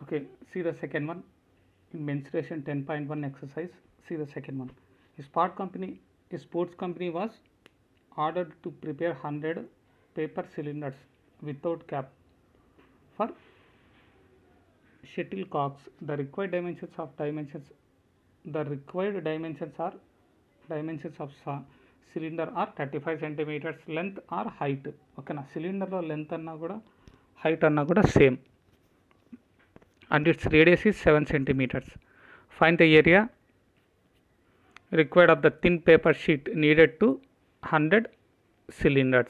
Okay, see the second one. In mensuration 10.1 exercise, see the second one. A sport company, a sports company was ordered to prepare 100 paper cylinders without cap for shuttlecocks. The required dimensions of dimensions, the required dimensions are dimensions of sa- cylinder are 35 centimeters length or height. ఓకేనా సిలిండర్లో length అన్నా కూడా height అన్నా కూడా same and its radius is 7 centimeters. Find the area required of the thin paper sheet needed to 100 cylinders.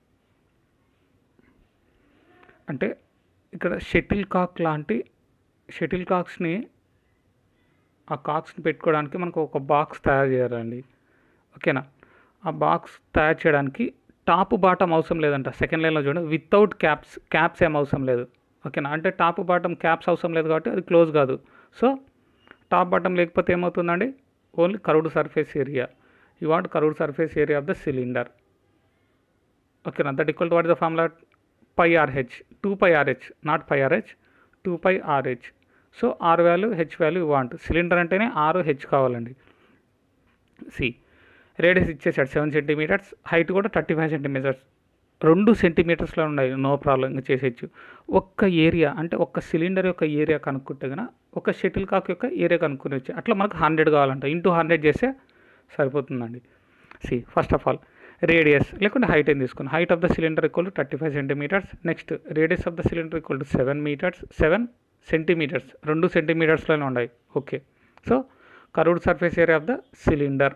అంటే ఇక్కడ shuttle కాక్ లాంటి shuttle కాక్స్ని ఆ కాక్స్ని పెట్టుకోవడానికి మనకు ఒక బాక్స్ తయారు చేయాలండి ఓకేనా ఆ బాక్స్ తయారు చేయడానికి టాప్ బాటమ్ అవసరం లేదంట సెకండ్ లైన్లో చూడండి వితౌట్ క్యాప్స్ క్యాప్స్ ఏం అవసరం లేదు ఓకేనా అంటే టాప్ బాటమ్ క్యాప్స్ అవసరం లేదు కాబట్టి అది క్లోజ్ కాదు సో టాప్ బాటమ్ లేకపోతే ఏమవుతుందండి only curved surface area you want curved surface area of the cylinder ఓకేనా that equal to what the formula pi r h two pi r h not pi r h two pi r h so r value h value want cylinder అంటేనే r h కావాలండి see radius ఇచ్చేసాడు seven centimetres height కూడా thirty five centimetres రెండు సెంటీమీటర్స్లో ఉన్నాయి no problem ఇంకా చేసేయచ్చు ఒక్క ఏరియా అంటే ఒక్క సిలిండర్ యొక్క ఏరియా కనుక్కుంటే కనుక ఒక షటిల్ కాక్ యొక్క ఏరియా కనుక్కునేవచ్చు అట్లా మనకు హండ్రెడ్ కావాలంట ఇంటూ హండ్రెడ్ చేస్తే సరిపోతుందండి see first of all radius లేకుంటే హైట్ ఏం తీసుకుని height of the cylinder equal to thirty five centimetres next radius of the cylinder equal to seven metres seven centimetres రెండు సెంటీమీటర్స్లోనే ఉన్నాయి okay so curved surface area of the cylinder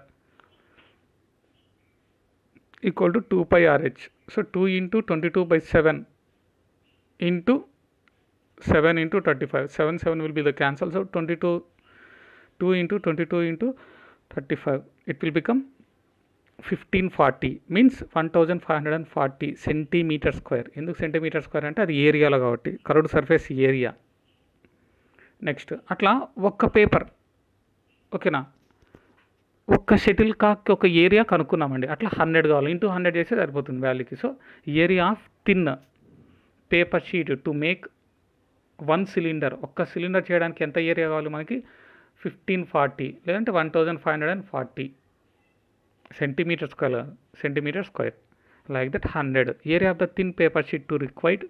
equal to two pi r h so two into twenty two by seven into seven into thirty five seven seven will be the cancel so twenty two two into twenty two into thirty five it will become fifteen forty means one thousand five hundred and forty centimetre square ఎందుకు centimetre square అంటే అది ఏరియాలో కాబట్టి curved surface area next అట్లా ఒక్క paper ఓకేనా ఒక్క shuttle కాక్ ఒక ఏరియా కనుక్కున్నామండి అట్లా హండ్రెడ్ కావాలి ఇంటూ హండ్రెడ్ చేస్తే సరిపోతుంది వాల్యూకి so area of thin paper sheet to make one cylinder ఒక్క సిలిండర్ చేయడానికి ఎంత ఏరియా కావాలి మనకి ఫిఫ్టీన్ ఫార్టీ లేదంటే one thousand five hundred and forty centimetre square centimetre square like that hundred area of the thin paper sheet to required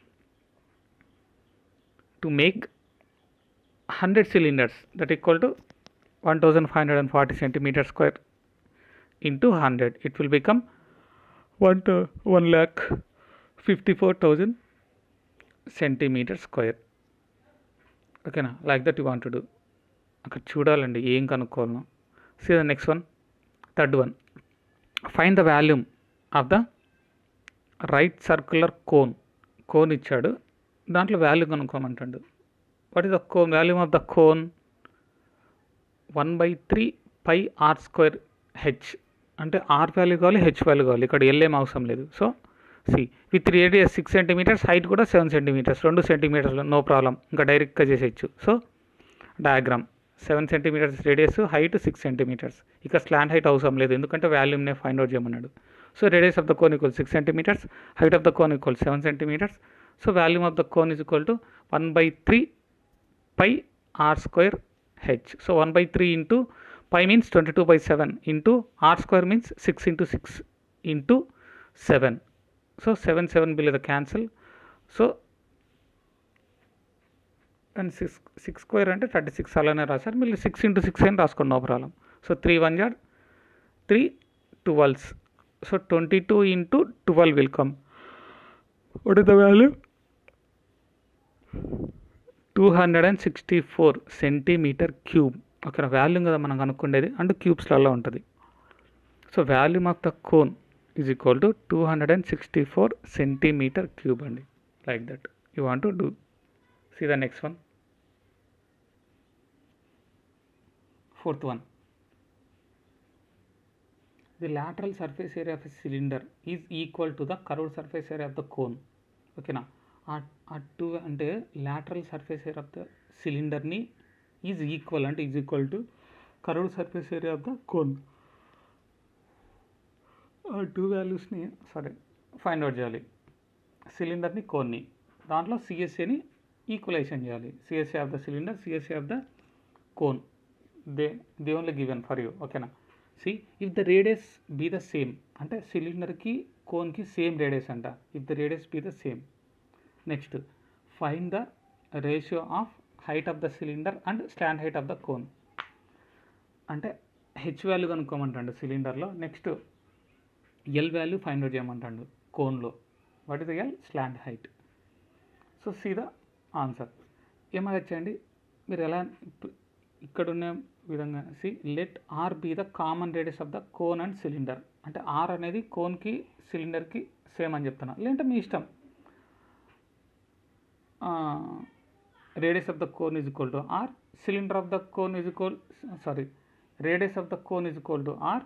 to make hundred cylinders that equal to 1540 centimeter square into 100 it will become 1 to 1 lakh 54000 centimeter square ఓకేనా like that you want do అక్కడ చూడాలండి ఏం కనుక్కోవాలను see the next one third one find the volume of the right circular cone cone ఇచ్చాడు దాంట్లో value కనుక్కోమంటాడు what is the cone volume of the cone one by three pi are square h అంటే r value కావాలి h value కావాలి ఇక్కడ l ఏం అవసరం లేదు so see with radius six centimetres height కూడా సెవెన్ సెంటీమీటర్స్ రెండు సెంటీమీటర్లు నో ప్రాబ్లం ఇంకా డైరెక్ట్గా చేసేయచ్చు so diagram seven centimetres radius height six centimetres ఇక స్లాండ్ హైట్ అవసరం లేదు ఎందుకంటే వాల్యూమ్నే ఫైండ్ అవుట్ చేయమన్నాడు so radius of the cone equal six centimetres height of the cone equal seven centimetres so volume of the cone is equal to one by three pi are square h so one by three into pi means twenty two by seven into r square means six into six into seven so seven seven will the cancel so and six six square అంటే thirty six అలానే రాశారు మళ్ళీ six into six అని రాసుకోండి no problem so three one jar three twelves so twenty two into twelve will come what is the value two hundred and sixty four centimetre cube okay volume కదా మనం కనుక్కుండేది and క్యూబ్స్లలో ఉంటుంది so volume of the cone is equal to two hundred and sixty four centimetre cube అండి like that you want to do see the next one fourth one the lateral surface area of a cylinder is equal to the curved surface area of the cone ఓకేనా ఆ two అంటే lateral surface area of the సిలిండర్ని is equal అంటే is equal to curved surface area of the cone ఆ two వాల్యూస్ని సరే find out చేయాలి సిలిండర్ని కోన్ని దాంట్లో సిఎస్ఏని ఈక్వలైజేషన్ చేయాలి CSA of the cylinder CSA of the cone they they only given for you ఓకేనా see if the radius be the same అంటే సిలిండర్కి కోన్కి సేమ్ రేడియస్ అంట if the radius be the same next fine the ratio of height of the cylinder and slant height of the cone అంటే h value కనుక్కోమంటాడు సిలిండర్లో next l value find out చేయమంటాడు కోన్లో what is the l slant height so see the answer ఏమొచ్చండి మీరు ఎలా ఇప్పు- ఇక్కడ ఉన్న విధంగా see let r be the common radius of the cone and cylinder అంటే ఆర్ అనేది కోన్కి సిలిండర్కి సేమ్ అని చెప్తున్నా లేదంటే మీ ఇష్టం radius of the cone is equal to r cylinder of the cone is equal sorry radius of the cone is equal to r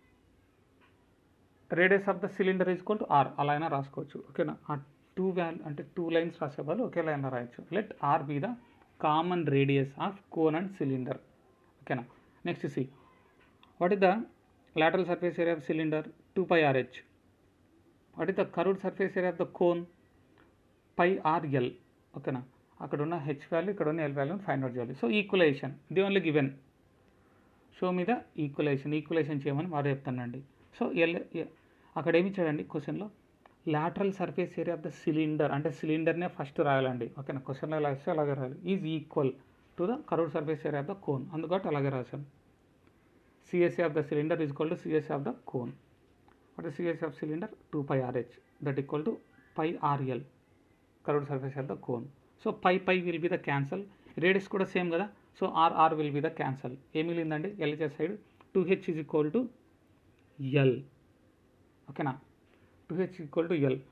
radius of the cylinder is equal to r అలా అయినా రాసుకోవచ్చు ఓకేనా ఆ two వాల్ అంటే two lines రాసే వాళ్ళు ఒకే లైన్లో రాయొచ్చు let r be the common radius of cone and cylinder ఓకేనా next see what is the lateral surface area of cylinder 2 pi rh what is the curved surface area of the cone pi rl ఓకేనా అక్కడ ఉన్న H value ఇక్కడ ఉన్న l వాల్యూని find out చేయాలి so equalisation the only given show మీద equalisation equalisation చేయమని వాడు చెప్తానండి సో ఎల్ అక్కడ ఏమి ఇచ్చాడండి క్వశ్చన్లో lateral surface area of the cylinder అంటే సిలిండర్నే ఫస్ట్ రాయాలండి ఓకేనా క్వశ్చన్లో ఎలా వస్తే అలాగే రాయాలి is equal to the curved surface area of the cone అందుకని అలాగే రాశాను CSA of the cylinder is equal to CSA of the cone. What is CSA of cylinder? 2 pi RH that equal to pi RL curved surface of the cone. So pi pi will be the cancel. Radius కూడా same కదా so r r will be the cancel ఏం మిగిలిందండి LH side two h is equal to l ఓకేనా two h equal to l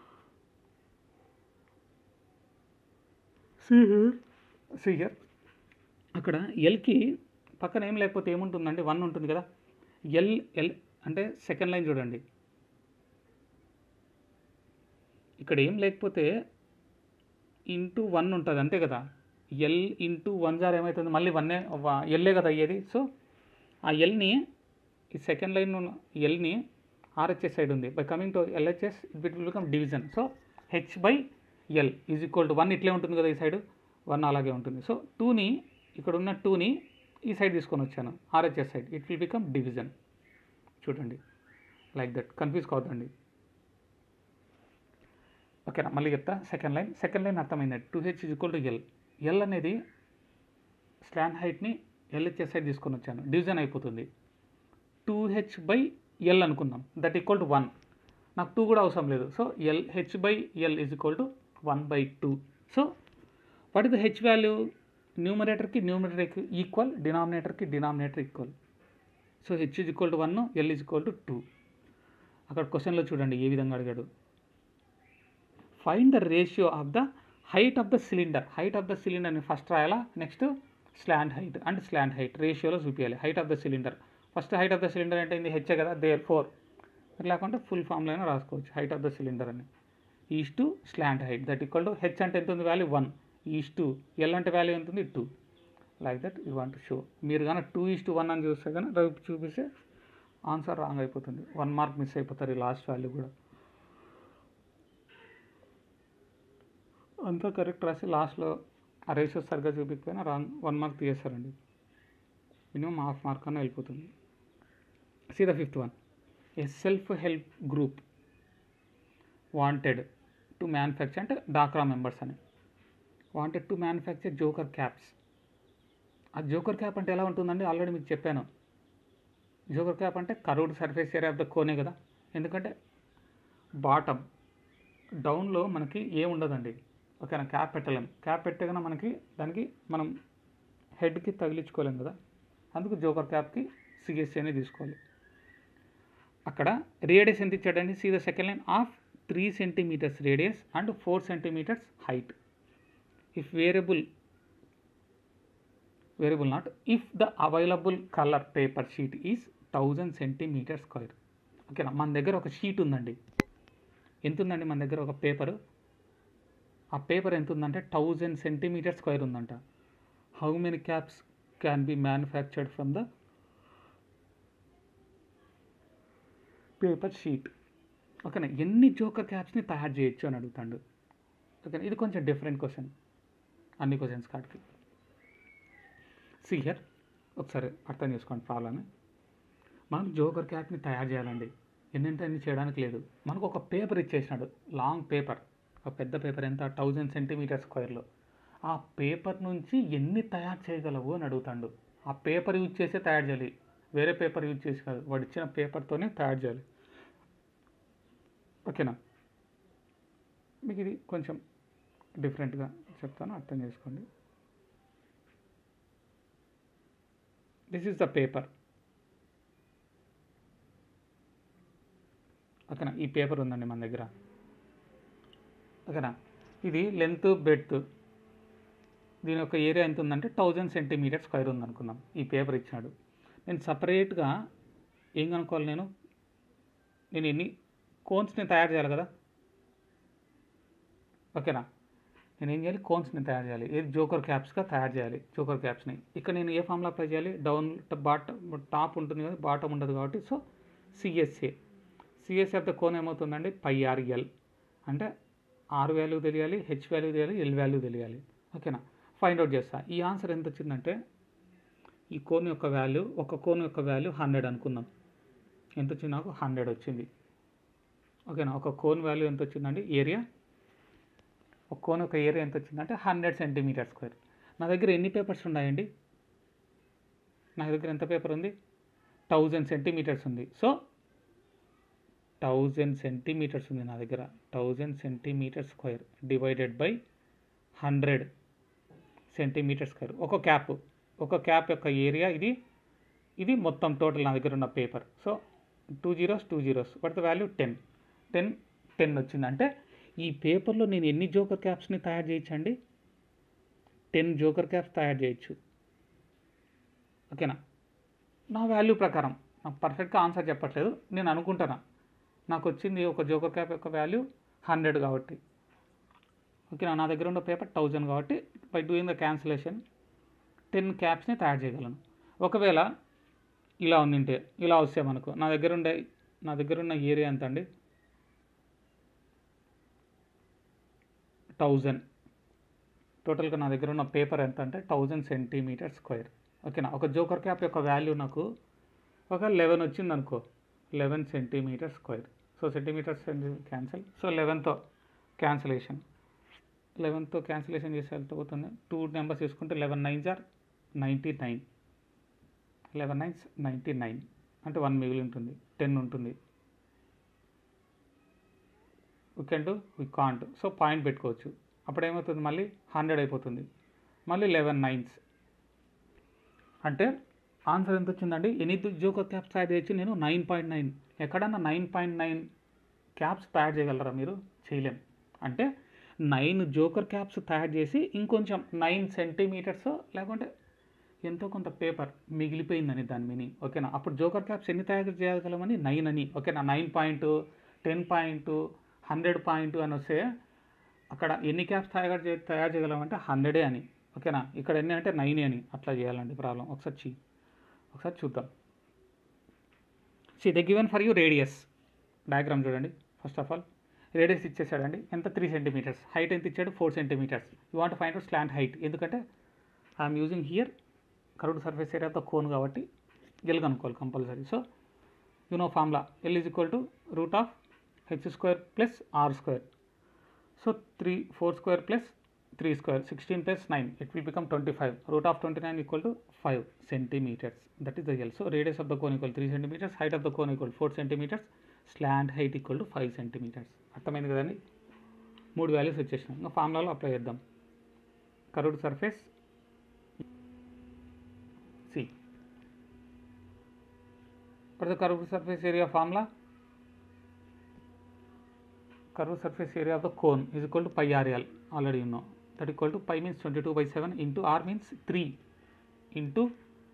see here అక్కడ ఎల్కి పక్కన ఏం లేకపోతే ఏముంటుందండి వన్ ఉంటుంది కదా ఎల్ ఎల్ అంటే సెకండ్ లైన్ చూడండి ఇక్కడ ఏం లేకపోతే ఇంటూ వన్ ఉంటుంది అంతే కదా ఎల్ ఇంటూ వన్ జార్ ఏమవుతుంది మళ్ళీ వన్నే ఎల్లే కదా అయ్యేది సో ఆ ఎల్ని ఈ సెకండ్ లైన్ ఎల్ని ఆర్హెచ్ఎస్ సైడ్ ఉంది by coming to LHS it will become division so h by l is equal to one ఇట్లే ఉంటుంది కదా ఈ సైడ్ వన్ అలాగే ఉంటుంది సో టూని ఇక్కడ ఉన్న టూని ఈ సైడ్ తీసుకొని వచ్చాను RHS side it will become division చూడండి లైక్ దట్ కన్ఫ్యూజ్ కావద్దండి ఓకేనా మళ్ళీ చెప్తా సెకండ్ లైన్ సెకండ్ లైన్ అర్థమైందండి two h is equal to l l అనేది స్లాన్ హైట్ని ఎల్హెచ్ఎస్ సైడ్ తీసుకొని వచ్చాను డివిజన్ అయిపోతుంది టూ హెచ్ బై ఎల్ అనుకుందాం దట్ ఈక్వల్ టు వన్ నాకు టూ కూడా అవసరం లేదు so l h by l is equal to one by two so what is the H value న్యూమరేటర్కి న్యూమరేటర్కి ఈక్వల్ డినామినేటర్కి denominator equal so h is equal to one l is equal to two అక్కడ క్వశ్చన్లో చూడండి ఏ విధంగా అడిగాడు find the ratio of the height of the cylinder height of the సిలిండర్ని first రాయాలా next slant height and slant height రేషియోలో చూపించాలి height of the cylinder first height of the cylinder అంటే ఇది హెచ్ కదా దేర్ ఫోర్ లేకుంటే full ఫామ్లో అయినా రాసుకోవచ్చు హైట్ ఆఫ్ ద సిలిండర్ అని is to slant height that equal to h అంటే ఎంత ఉంది value one is to l అంటే వాల్యూ ఎంత ఉంది two like that you want show మీరు కానీ టూ ఈజ్ టు వన్ అని చూస్తే కానీ రేపు చూపిస్తే ఆన్సర్ రాంగ్ అయిపోతుంది వన్ మార్క్ మిస్ అయిపోతారు ఈ లాస్ట్ వాల్యూ కూడా అంతా కరెక్ట్ రాసి లాస్ట్లో ఆ రేషియో సరిగ్గా చూపించకపోయినా రాంగ్ వన్ మార్క్ తీసేస్తారండి మినిమం హాఫ్ మార్క్ అన్న వెళ్ళిపోతుంది see the fifth one a self help group wanted to manufacture అంటే డాక్రా మెంబర్స్ అని wanted to manufacture joker caps ఆ జోకర్ క్యాప్ అంటే ఎలా ఉంటుందండి ఆల్రెడీ మీకు చెప్పాను జోకర్ క్యాప్ అంటే curved surface area of the కోనే కదా ఎందుకంటే బాటమ్ డౌన్లో మనకి ఏం ఉండదండి ఓకేనా క్యాప్ పెట్టలేం క్యాప్ పెట్టగానే మనకి దానికి మనం హెడ్కి తగిలించుకోలేం కదా అందుకు జోకర్ క్యాప్కి సిఎస్సి అనేది తీసుకోవాలి అక్కడ రేడియస్ ఎంత ఇచ్చాడండి see the second line of three centimetres radius and four centimetres height if variable variable not if the available colour paper sheet is thousand centimetre square ఓకేనా మన దగ్గర ఒక షీట్ ఉందండి ఎంత ఉందండి మన దగ్గర ఒక పేపర్ ఆ పేపర్ ఎంత ఉందంటే థౌజండ్ సెంటీమీటర్ స్క్వేర్ ఉందంట how many caps can be manufactured from the paper sheet ఓకేనా ఎన్ని జోకర్ క్యాప్స్ని తయారు చేయొచ్చు అని అడుగుతాడు ఓకేనా ఇది కొంచెం డిఫరెంట్ క్వశ్చన్ అన్ని క్వశ్చన్స్ కాడికి సి హియర్ ఒకసారి అర్థం చేసుకోండి ప్రాబ్లమ్ని మనం జోకర్ క్యాప్ని తయారు చేయాలండి ఎన్నింటి అన్ని చేయడానికి లేదు మనకు ఒక పేపర్ ఇచ్చేసినాడు లాంగ్ పేపర్ ఒక పెద్ద పేపర్ ఎంత థౌజండ్ సెంటీమీటర్ స్క్వేర్లో ఆ పేపర్ నుంచి ఎన్ని తయారు చేయగలవు అని అడుగుతాడు ఆ పేపర్ యూజ్ చేసే తయారు చేయాలి వేరే పేపర్ యూజ్ చేసి కాదు వాడు ఇచ్చిన పేపర్తోనే తయారు చేయాలి ఓకేనా మీకు ఇది కొంచెం డిఫరెంట్గా చెప్తాను అర్థం చేసుకోండి దిస్ ఈజ్ ద పేపర్ ఓకేనా ఈ పేపర్ ఉందండి మన దగ్గర ఓకేనా ఇది లెంత్ బ్రెడ్త్ దీని యొక్క ఏరియా ఎంత ఉందంటే థౌజండ్ సెంటీమీటర్ స్క్వేర్ ఉందనుకుందాం ఈ పేపర్ ఇచ్చినాడు నేను సపరేట్గా ఏం కనుక్కోవాలి నేను నేను ఎన్ని కోన్స్ని తయారు చేయాలి కదా ఓకేనా నేను ఏం చేయాలి కోన్స్ని తయారు చేయాలి ఏది జోకర్ క్యాప్స్గా తయారు చేయాలి జోకర్ క్యాప్స్ని ఇక్కడ నేను ఏ ఫామ్లో అప్లై చేయాలి డౌన్ బాట టాప్ ఉంటుంది కదా బాటమ్ ఉండదు కాబట్టి so CSA CSA of the cone ఏమవుతుందండి పై ఆర్ఎల్ అంటే ఆర్ వాల్యూ తెలియాలి హెచ్ వాల్యూ తెలియాలి ఎల్ వాల్యూ తెలియాలి ఓకేనా ఫైండ్ అవుట్ చేస్తా ఈ ఆన్సర్ ఎంత వచ్చిందంటే ఈ కోన్ యొక్క వాల్యూ ఒక కోన్ యొక్క వాల్యూ హండ్రెడ్ అనుకుందాం ఎంత వచ్చింది నాకు హండ్రెడ్ వచ్చింది ఓకేనా ఒక కోన్ వాల్యూ ఎంత వచ్చిందండి ఏరియా ఒక కోన్ యొక్క ఏరియా ఎంత వచ్చిందంటే హండ్రెడ్ సెంటీమీటర్ స్క్వేర్ నా దగ్గర ఎన్ని పేపర్స్ ఉన్నాయండి నా దగ్గర ఎంత పేపర్ ఉంది థౌజండ్ సెంటీమీటర్స్ ఉంది సో థౌజండ్ సెంటీమీటర్స్ ఉంది నా దగ్గర thousand centimetre square divided by hundred centimetre square ఒక క్యాప్ ఒక క్యాప్ యొక్క ఏరియా ఇది ఇది మొత్తం టోటల్ నా దగ్గర ఉన్న paper so two zeros two zeros what the value ten ten ten వచ్చింది అంటే ఈ పేపర్లో నేను ఎన్ని జోకర్ క్యాప్స్ని తయారు చేయొచ్చండి టెన్ జోకర్ క్యాప్స్ తయారు చేయొచ్చు ఓకేనా నా వాల్యూ ప్రకారం నాకు పర్ఫెక్ట్గా ఆన్సర్ చెప్పట్లేదు నేను అనుకుంటున్నా నాకు వచ్చింది ఒక జోకర్ క్యాప్ యొక్క వాల్యూ హండ్రెడ్ కాబట్టి ఓకేనా నా దగ్గర ఉన్న పేపర్ థౌజండ్ కాబట్టి by doing the cancellation ten క్యాప్స్ని తయారు చేయగలను ఒకవేళ ఇలా ఉందింటే ఇలా వస్తే మనకు నా దగ్గర ఉండే నా దగ్గర ఉన్న ఏరియా ఎంత అండి థౌజండ్ టోటల్గా నా దగ్గర ఉన్న పేపర్ ఎంత అంటే థౌజండ్ సెంటీమీటర్ స్క్వేర్ ఓకేనా ఒక జోకర్ క్యాప్ యొక్క వాల్యూ నాకు ఒక లెవెన్ వచ్చింది అనుకో eleven centimetre square so centimetre cancel so లెవెన్తో క్యాన్సిలేషన్ లెవెన్తో క్యాన్సిలేషన్ చేసి వెళ్తూ టూ నెంబర్స్ తీసుకుంటే eleven nines or ninety nine eleven nines ninety nine అంటే వన్ మిగిలి ఉంటుంది టెన్ ఉంటుంది we can do we can't so point పెట్టుకోవచ్చు అప్పుడు ఏమవుతుంది మళ్ళీ హండ్రెడ్ అయిపోతుంది మళ్ళీ లెవెన్ నైన్స్ అంటే ఆన్సర్ ఎంత వచ్చిందండి ఎన్ని జోకర్ క్యాప్స్ తయారు చేయొచ్చు నేను నైన్ పాయింట్ నైన్ ఎక్కడన్నా నైన్ పాయింట్ నైన్ క్యాప్స్ తయారు చేయగలరా మీరు చేయలేం అంటే నైన్ జోకర్ క్యాప్స్ తయారు చేసి ఇంకొంచెం నైన్ సెంటీమీటర్స్ లేకుంటే ఎంతో కొంత పేపర్ మిగిలిపోయిందని దాని మీనింగ్ ఓకేనా అప్పుడు జోకర్ క్యాప్స్ ఎన్ని తయారు చేయగలమని నైన్ అని ఓకేనా nine point ten point hundred point అని వస్తే అక్కడ ఎన్ని క్యాప్స్ తయారు చే తయారు చేయగలమంటే హండ్రెడే అని ఓకేనా ఇక్కడ ఎన్ని అంటే నైన్ అని అట్లా చేయాలండి ప్రాబ్లం ఒకసారి చీ ఒకసారి చూద్దాం see the given for you radius diagram చూడండి ఫస్ట్ ఆఫ్ ఆల్ రేడియస్ ఇచ్చేసాడండి ఎంత త్రీ సెంటీమీటర్స్ హైట్ ఎంత ఇచ్చాడు four centimetres you want find out slant height ఎందుకంటే I'm using here curved surface area of the cone కాబట్టి l కనుక్కోవాలి compulsory so you know formula l is equal to root of H square plus are square so three four square plus three square sixteen plus nine it will become twenty five root of twenty nine equal to five centimetres that is the L so radius of the cone equal three centimetres height of the cone equal four centimetres slant height equal to five centimetres అర్థమైంది కదండి మూడు values వచ్చేసినాయి ఇంకా ఫార్ములాలో apply చేద్దాం curved surface see what is the curved surface area formula curved surface area of the cone is equal to pi rl already you know that equal to pi means 22 by 7 into r means 3 into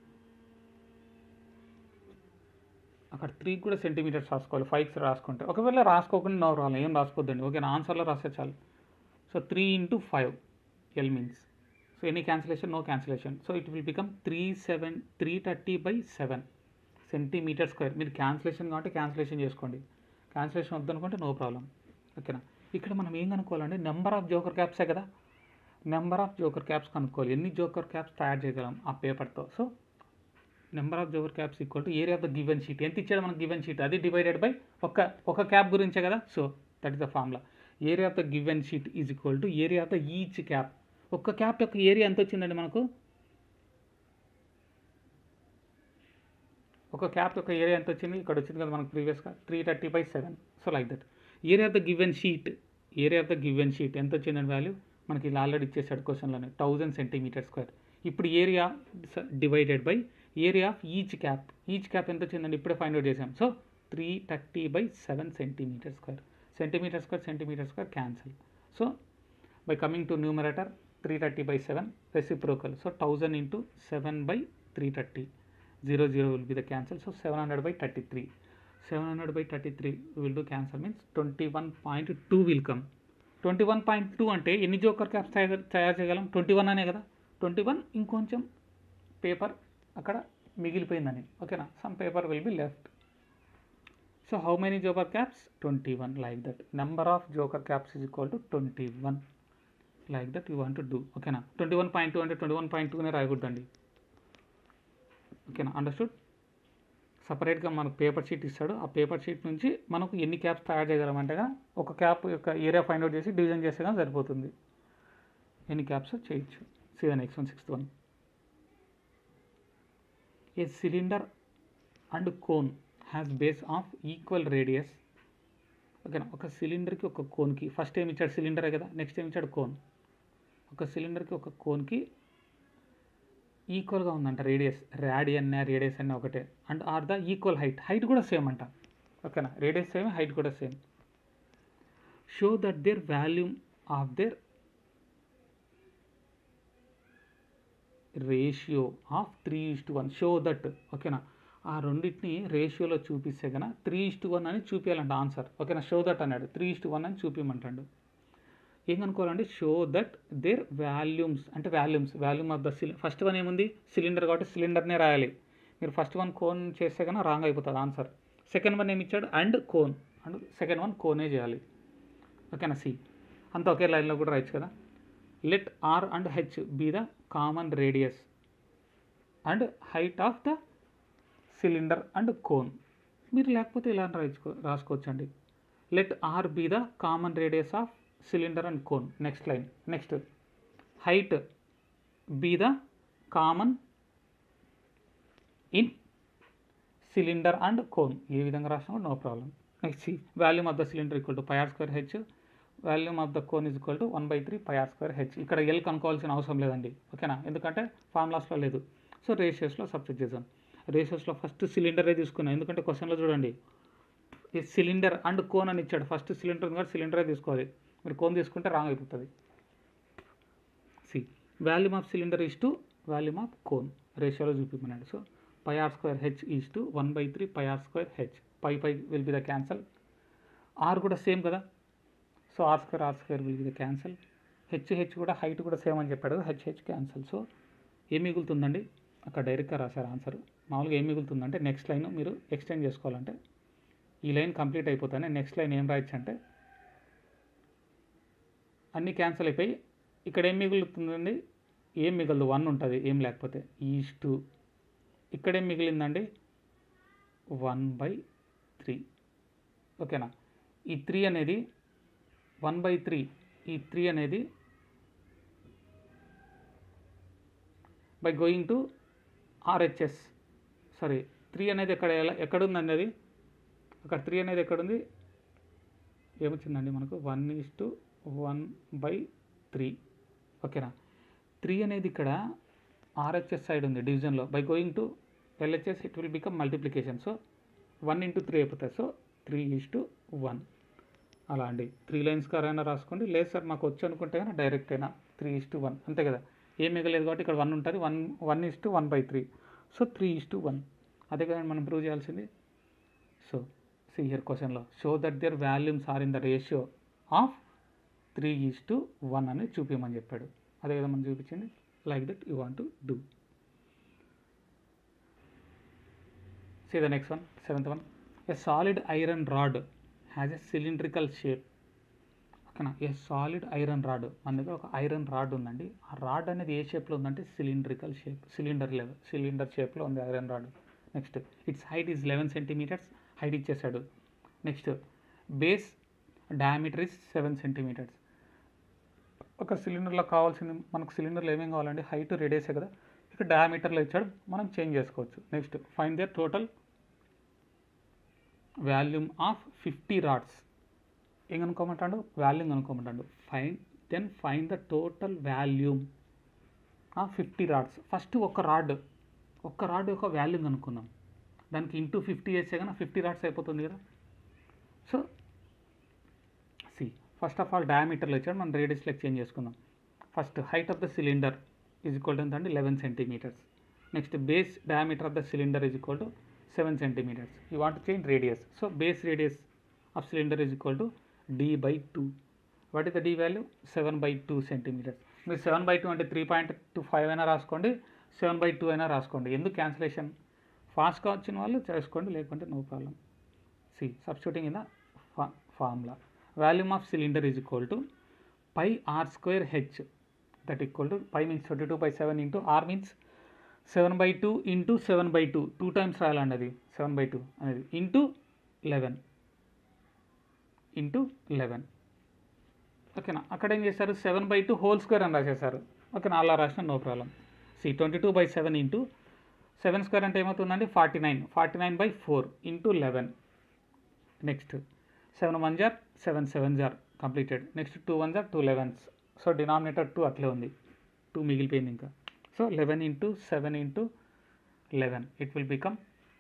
అక్కడ three కూడా centimetres రాసుకోవాలి fives రాసుకుంటే ఒకవేళ రాసుకోకుండా no రావాలి ఏం రాసుకోవద్దండి okay ఆన్సర్లో రాస్తే చాలు so three into five L means so any cancellation no cancellation so it will become three seven three thirty by seven centimetre square మీరు క్యాన్సిలేషన్ కాబట్టి క్యాన్సిలేషన్ చేసుకోండి క్యాన్సిలేషన్ వద్దనుకుంటే నో ప్రాబ్లం ఓకేనా ఇక్కడ మనం ఏం కనుక్కోవాలంటే నెంబర్ ఆఫ్ జోకర్ క్యాప్సే కదా నెంబర్ ఆఫ్ జోకర్ క్యాప్స్ కనుక్కోవాలి ఎన్ని జోకర్ క్యాప్స్ తయారు చేయగలం ఆ పేపర్తో so number of joker caps equal to area of the given sheet ఎంత ఇచ్చాడు మనకు గివెన్ షీట్ అది డివైడెడ్ బై ఒక ఒక క్యాప్ గురించే కదా so that is the formula area of the given sheet is equal to area of the each cap ఒక్క cap యొక్క ఏరియా ఎంత వచ్చిందండి మనకు ఒక క్యాప్ యొక్క ఏరియా ఎంత వచ్చింది ఇక్కడ వచ్చింది కదా మనకు ప్రీవియస్గా three thirty by seven so like that area of the given sheet area of the given sheet ఎంత వచ్చిందండి వాల్యూ మనకి ఇలా ఆల్రెడీ ఇచ్చేసాడు క్వశ్చన్లోనే థౌజండ్ సెంటీమీటర్ స్క్వేర్ ఇప్పుడు area divided by area of each cap each cap ఎంత వచ్చిందండి ఇప్పుడే ఫైండ్ అవుట్ చేసాం so three thirty by seven centimetre square centimetre square centimetre square cancel so by coming to numerator three thirty by seven reciprocal so thousand into seven by three thirty zero zero will be the cancel so seven hundred by thirty three seven hundred by thirty three will do cancel means twenty one point two will come twenty one point two అంటే ఎన్ని joker caps తయారు తయారు చేయగలం twenty one అనే కదా twenty one ఇంకొంచెం paper అక్కడ మిగిలిపోయిందని ఓకేనా some paper will be left so how many joker caps twenty one like that number of joker caps is equal to twenty one like that you want to do ఓకేనా twenty one point two అంటే twenty one point టూనే రాయకూడదండి ఓకేనా understood సపరేట్గా మనకు paper sheet ఇస్తాడు ఆ paper sheet నుంచి మనకు ఎన్ని క్యాప్స్ తయారు చేయగలమంటే ఒక క్యాప్ యొక్క ఏరియా ఫైండ్ అవుట్ చేసి డివిజన్ చేస్తే కానీ సరిపోతుంది ఎన్ని క్యాప్స్ చేయొచ్చు see next one sixth one a cylinder and cone has base of equal radius ఓకేనా ఒక సిలిండర్కి ఒక కోన్కి ఫస్ట్ ఏమి ఇచ్చాడు సిలిండరే కదా నెక్స్ట్ ఏమి ఇచ్చాడు కోన్ ఒక సిలిండర్కి ఒక కోన్కి ఈక్వల్గా ఉందంట రేడియస్ ర్యాడి అన్న రేడియస్ అన్న ఒకటే and R the equal height height కూడా సేమ్ అంట ఓకేనా రేడియస్ సేమ్ హైట్ కూడా same show that their volume of their ratio of three is to one show that ఓకేనా ఆ రెండింటిని రేషియోలో చూపిస్తే కనుక త్రీ ఇస్ టు వన్ అని చూపించాలంట ఆన్సర్ ఓకేనా షో దట్ అన్నాడు త్రీ ఇస్ టు వన్ అని చూపించమంటాడు ఏం కనుక్కోవాలంటే షో దట్ దేర్ వాల్యూమ్స్ అంటే వాల్యూమ్స్ వాల్యూమ్ ఆఫ్ ద సిలి ఫస్ట్ వన్ ఏముంది సిలిండర్ కాబట్టి సిలిండర్నే రాయాలి మీరు ఫస్ట్ వన్ కోన్ చేస్తే కన్నా రాంగ్ అయిపోతుంది ఆన్సర్ సెకండ్ వన్ ఏమి ఇచ్చాడు and cone and second one కోనే చేయాలి ఓకేనా సి అంత ఒకే లైన్లో కూడా రాయొచ్చు కదా let R and H be the common radius and height of the cylinder and cone మీరు లేకపోతే ఇలా రాయించుకో రాసుకోవచ్చండి let R be the common radius of cylinder and cone next line next height be the common in cylinder and cone ఏ విధంగా రాసినా కూడా no problem next see volume of the cylinder equal to pi are square H volume of the cone is equal to one by three pi are square H ఇక్కడ L కనుక్కోవాల్సిన అవసరం లేదండి ఓకేనా ఎందుకంటే ఫార్ములాస్లో లేదు సో రేషియోస్లో సబ్జెక్ట్ చేద్దాం రేషియోస్లో first సిలిండరే తీసుకున్నాం ఎందుకంటే క్వశ్చన్లో చూడండి ఈ సిలిండర్ అండ్ కోన్ అని ఇచ్చాడు ఫస్ట్ సిలిండర్ ఉంది కాబట్టి సిలిండరే తీసుకోవాలి మీరు కోన్ తీసుకుంటే రాంగ్ అయిపోతుంది see volume of cylinder is to volume of cone రేషియోలో చూపించమన్నాడు so pi are square H is to one by three pi are square H pi pi will be the cancel R కూడా same కదా so R square R square will be the cancel H H కూడా height కూడా same అని చెప్పాడు H H cancel so ఏం మిగులుతుందండి అక్కడ డైరెక్ట్గా రాశారు ఆన్సర్ మామూలుగా ఏం మిగులుతుందంటే నెక్స్ట్ లైన్ మీరు ఎక్స్టెండ్ చేసుకోవాలంటే ఈ లైన్ కంప్లీట్ అయిపోతానే నెక్స్ట్ లైన్ ఏం రాయొచ్చు అంటే అన్నీ క్యాన్సిల్ అయిపోయి ఇక్కడ ఏం మిగులుతుందండి ఏం మిగలదు వన్ ఉంటుంది ఏం లేకపోతే ఈజ్ టూ ఇక్కడేం మిగిలిందండి వన్ బై త్రీ ఓకేనా ఈ త్రీ అనేది వన్ బై త్రీ ఈ త్రీ అనేది by going to RHS sorry three అనేది ఎక్కడ ఎలా ఎక్కడుందండి అది అక్కడ త్రీ అనేది ఎక్కడుంది ఏమొచ్చిందండి మనకు one is to one by three ఓకేనా త్రీ అనేది ఇక్కడ ఆర్హెచ్ఎస్ సైడ్ ఉంది డివిజన్లో by going to LHS it will become multiplication so one into three అయిపోతుంది so three is to one అలా అండి త్రీ లైన్స్ అయినా రాసుకోండి లేదు సార్ మాకు వచ్చి అనుకుంటే కానీ డైరెక్ట్ అయినా త్రీ ఈజ్ టు వన్ అంతే కదా ఏం మిగలేదు కాబట్టి ఇక్కడ వన్ ఉంటుంది one one is to one by three so three is to one అదే కదండి మనం ప్రూవ్ చేయాల్సింది సో సి హియర్ క్వశ్చన్లో show that their volumes are in the ratio of three is to one అని చూపించమని చెప్పాడు అదే కదా మనం చూపించింది like that you want to do See the next one, seventh one. A solid iron rod has a cylindrical shape. Okay. ఓకేనా a solid iron rod మన దగ్గర ఒక ఐరన్ రాడ్ ఉందండి ఆ రాడ్ అనేది ఏ షేప్లో ఉందంటే cylindrical shape cylinder level cylinder షేప్లో ఉంది iron rod next its height is eleven centimetres height ఇచ్చేసాడు next base diameter is seven centimetres ఒక సిలిండర్లో కావాల్సింది మనకు సిలిండర్లో ఏమేం కావాలండి హైట్ రేడియసే కదా ఇక్కడ డయామీటర్లో ఇచ్చాడు మనం చేంజ్ చేసుకోవచ్చు next find their total volume of fifty rods ఏం కనుక్కోమంటాడు వాల్యూమ్ కనుక్కోమంటాడు find then find the total volume of fifty rods first ఒక రాడ్ ఒక్క రాడ్ యొక్క వాల్యూమ్ కనుక్కుందాం దానికి ఇంటూ ఫిఫ్టీ వేస్తే కన్నా ఫిఫ్టీ రాడ్స్ అయిపోతుంది కదా so see first of all డయామీటర్లో ఇచ్చాడు మనం రేడియస్లో చేంజ్ చేసుకుందాం first height of the cylinder is equal to ఎంత అండి eleven centimetres next base diameter of the cylinder is equal to seven centimetres you want change radius so base radius of cylinder is equal to D by two what is the D value seven by two centimetres మీరు seven by two అంటే three point two five అయినా రాసుకోండి seven by two అయినా రాసుకోండి ఎందుకు cancellation ఫాస్ట్గా వచ్చిన వాళ్ళు చేసుకోండి లేకుంటే no problem see substituting in the formula volume of cylinder is equal to pi are square H that equal to pi means twenty two by seven into R means seven by two into seven by two two times రాయాలండి అది seven by two అనేది into eleven into eleven ఓకేనా అక్కడ ఏం చేశారు seven by two whole square అని రాసేసారు ఓకేనా అలా రాసిన no problem see twenty two by seven into seven square అంటే ఏమవుతుందండి forty nine forty nine by four into eleven next seven one జార్ సెవెన్ సెవెన్ జార్ కంప్లీటెడ్ నెక్స్ట్ టూ వన్ జార్ two elevens so denominator two అట్లే ఉంది two మిగిలిపోయింది ఇంకా so eleven into seven into eleven it will become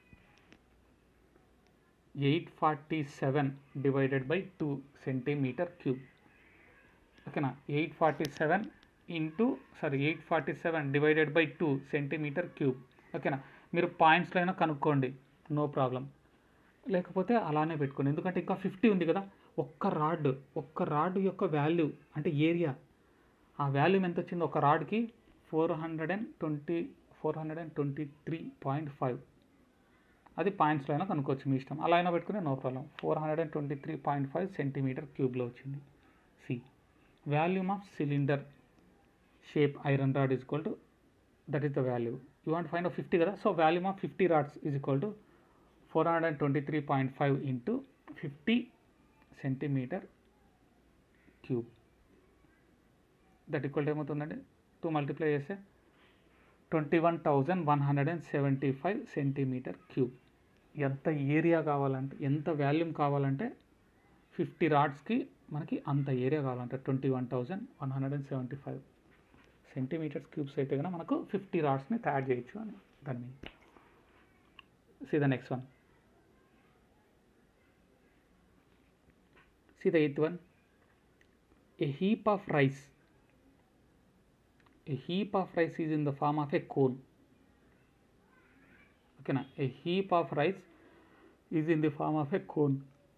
eight forty seven divided by two centimetre cube ఓకేనా eight forty seven into sorry eight forty seven divided by two centimetre cube ఓకేనా మీరు పాయింట్స్లో అయినా కనుక్కోండి no problem లేకపోతే అలానే పెట్టుకోండి ఎందుకంటే ఇంకా ఫిఫ్టీ ఉంది కదా ఒక్క రాడ్ ఒక్క రాడ్ యొక్క వాల్యూ అంటే ఏరియా ఆ వాల్యూమ్ ఎంత వచ్చింది ఒక రాడ్కి four hundred and twenty four hundred and twenty three point five అది పాయింట్స్లో అయినా కనుక్కోవచ్చు మీ ఇష్టం అలా అయినా పెట్టుకునే no problem four hundred and twenty three point five centimetre క్యూబ్లో వచ్చింది see volume of cylinder shape iron rod is equal to that is the value you want find fifty కదా so volume of fifty rods is equal to four hundred and twenty three point five into fifty centimetre cube that equal to ఏమవుతుందండి two multiply చేస్తే twenty one thousand one hundred and seventy five centimetre cube ఎంత area కావాలంటే ఎంత volume కావాలంటే fifty రాడ్స్కి మనకి అంత area కావాలంటే twenty one thousand one hundred and seventy five centimetres cubes అయితే కనుక మనకు ఫిఫ్టీ రాడ్స్ని తయారు చేయొచ్చు అని దాన్ని see the next one see the eighth one a heap of rice a heap of rice is in the form of a cone ఓకేనా a heap of rice is in the form of a cone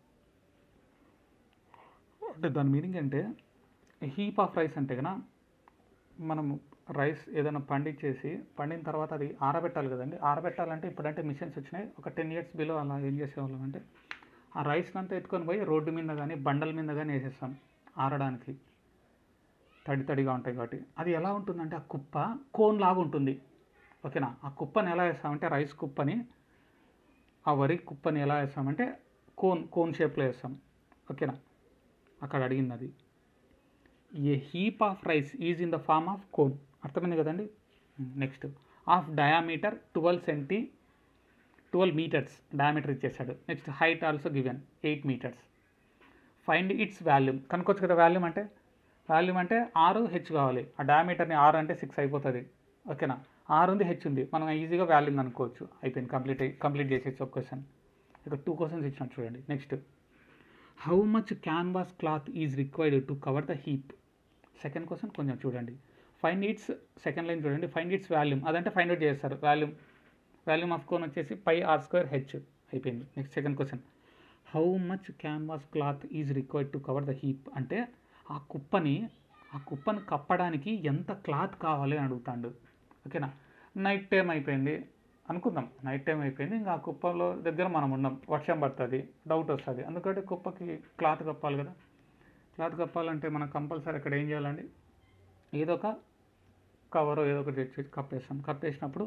అంటే దాని meaning అంటే heap of rice అంటే కన్నా మనం rice ఏదైనా పండించేసి పండిన తర్వాత అది ఆరబెట్టాలి కదండి ఆరబెట్టాలంటే ఇప్పుడంటే మిషన్స్ వచ్చినాయి ఒక టెన్ ఇయర్స్ బిలో అలా ఏం చేసేవాళ్ళం అంటే ఆ రైస్ని అంతా ఎత్తుకొని పోయి రోడ్డు మీద కానీ బండల మీద కానీ వేసేస్తాం ఆరడానికి తడి తడిగా ఉంటాయి కాబట్టి అది ఎలా ఉంటుందంటే ఆ కుప్ప కోన్ లాగా ఉంటుంది ఓకేనా ఆ కుప్పని ఎలా వేస్తామంటే రైస్ కుప్పని ఆ వరి కుప్పని ఎలా వేస్తామంటే కోన్ కోన్ షేప్లో వేస్తాం ఓకేనా అక్కడ అడిగింది అది a heap of rice is in the form of cone అర్థమైంది కదండి నెక్స్ట్ ఆఫ్ డయామీటర్ ట్వెల్వ్ సెంటీ ట్వెల్వ్ మీటర్స్ డయామీటర్ ఇచ్చేసాడు next height also given eight metres find its volume కనుక్కోవచ్చు కదా వాల్యూమ్ అంటే వాల్యూమ్ అంటే ఆరు హెచ్ కావాలి ఆ డయామీటర్ని ఆరు అంటే సిక్స్ అయిపోతుంది ఓకేనా ఆరు ఉంది హెచ్ ఉంది మనం ఈజీగా వాల్యూమ్ అనుకోవచ్చు అయిపోయింది కంప్లీట్ కంప్లీట్ చేసేసి ఒక క్వశ్చన్ ఇక టూ క్వశ్చన్స్ ఇచ్చిన చూడండి next how much canvas cloth is required to cover the heap second question కొంచెం చూడండి ఫైండ్ ఇట్స్ సెకండ్ లైన్ చూడండి ఫైండ్ ఇట్స్ వాల్యూమ్ అదంటే ఫైండ్ అవుట్ చేస్తారు వాల్యూమ్ వాల్యూమ్ ఆఫ్ కోన్ వచ్చేసి పై ఆర్ స్క్వేర్ హెచ్ అయిపోయింది next second question how much canvas cloth is required to cover the heap అంటే ఆ కుప్పని ఆ కుప్పని కప్పడానికి ఎంత క్లాత్ కావాలి అని అడుగుతాడు ఓకేనా నైట్ టైం అయిపోయింది అనుకుందాం నైట్ టైం అయిపోయింది ఇంకా ఆ కుప్పలో దగ్గర మనం ఉన్నాం వర్షం పడుతుంది డౌట్ వస్తుంది ఎందుకంటే కుప్పకి క్లాత్ కప్పాలి కదా క్లాత్ కప్పాలంటే మనం కంపల్సరీ అక్కడ ఏం చేయాలండి ఏదో ఒక కవర్ ఏదో ఒకటి తెచ్చి కప్పేస్తాం కప్పేసినప్పుడు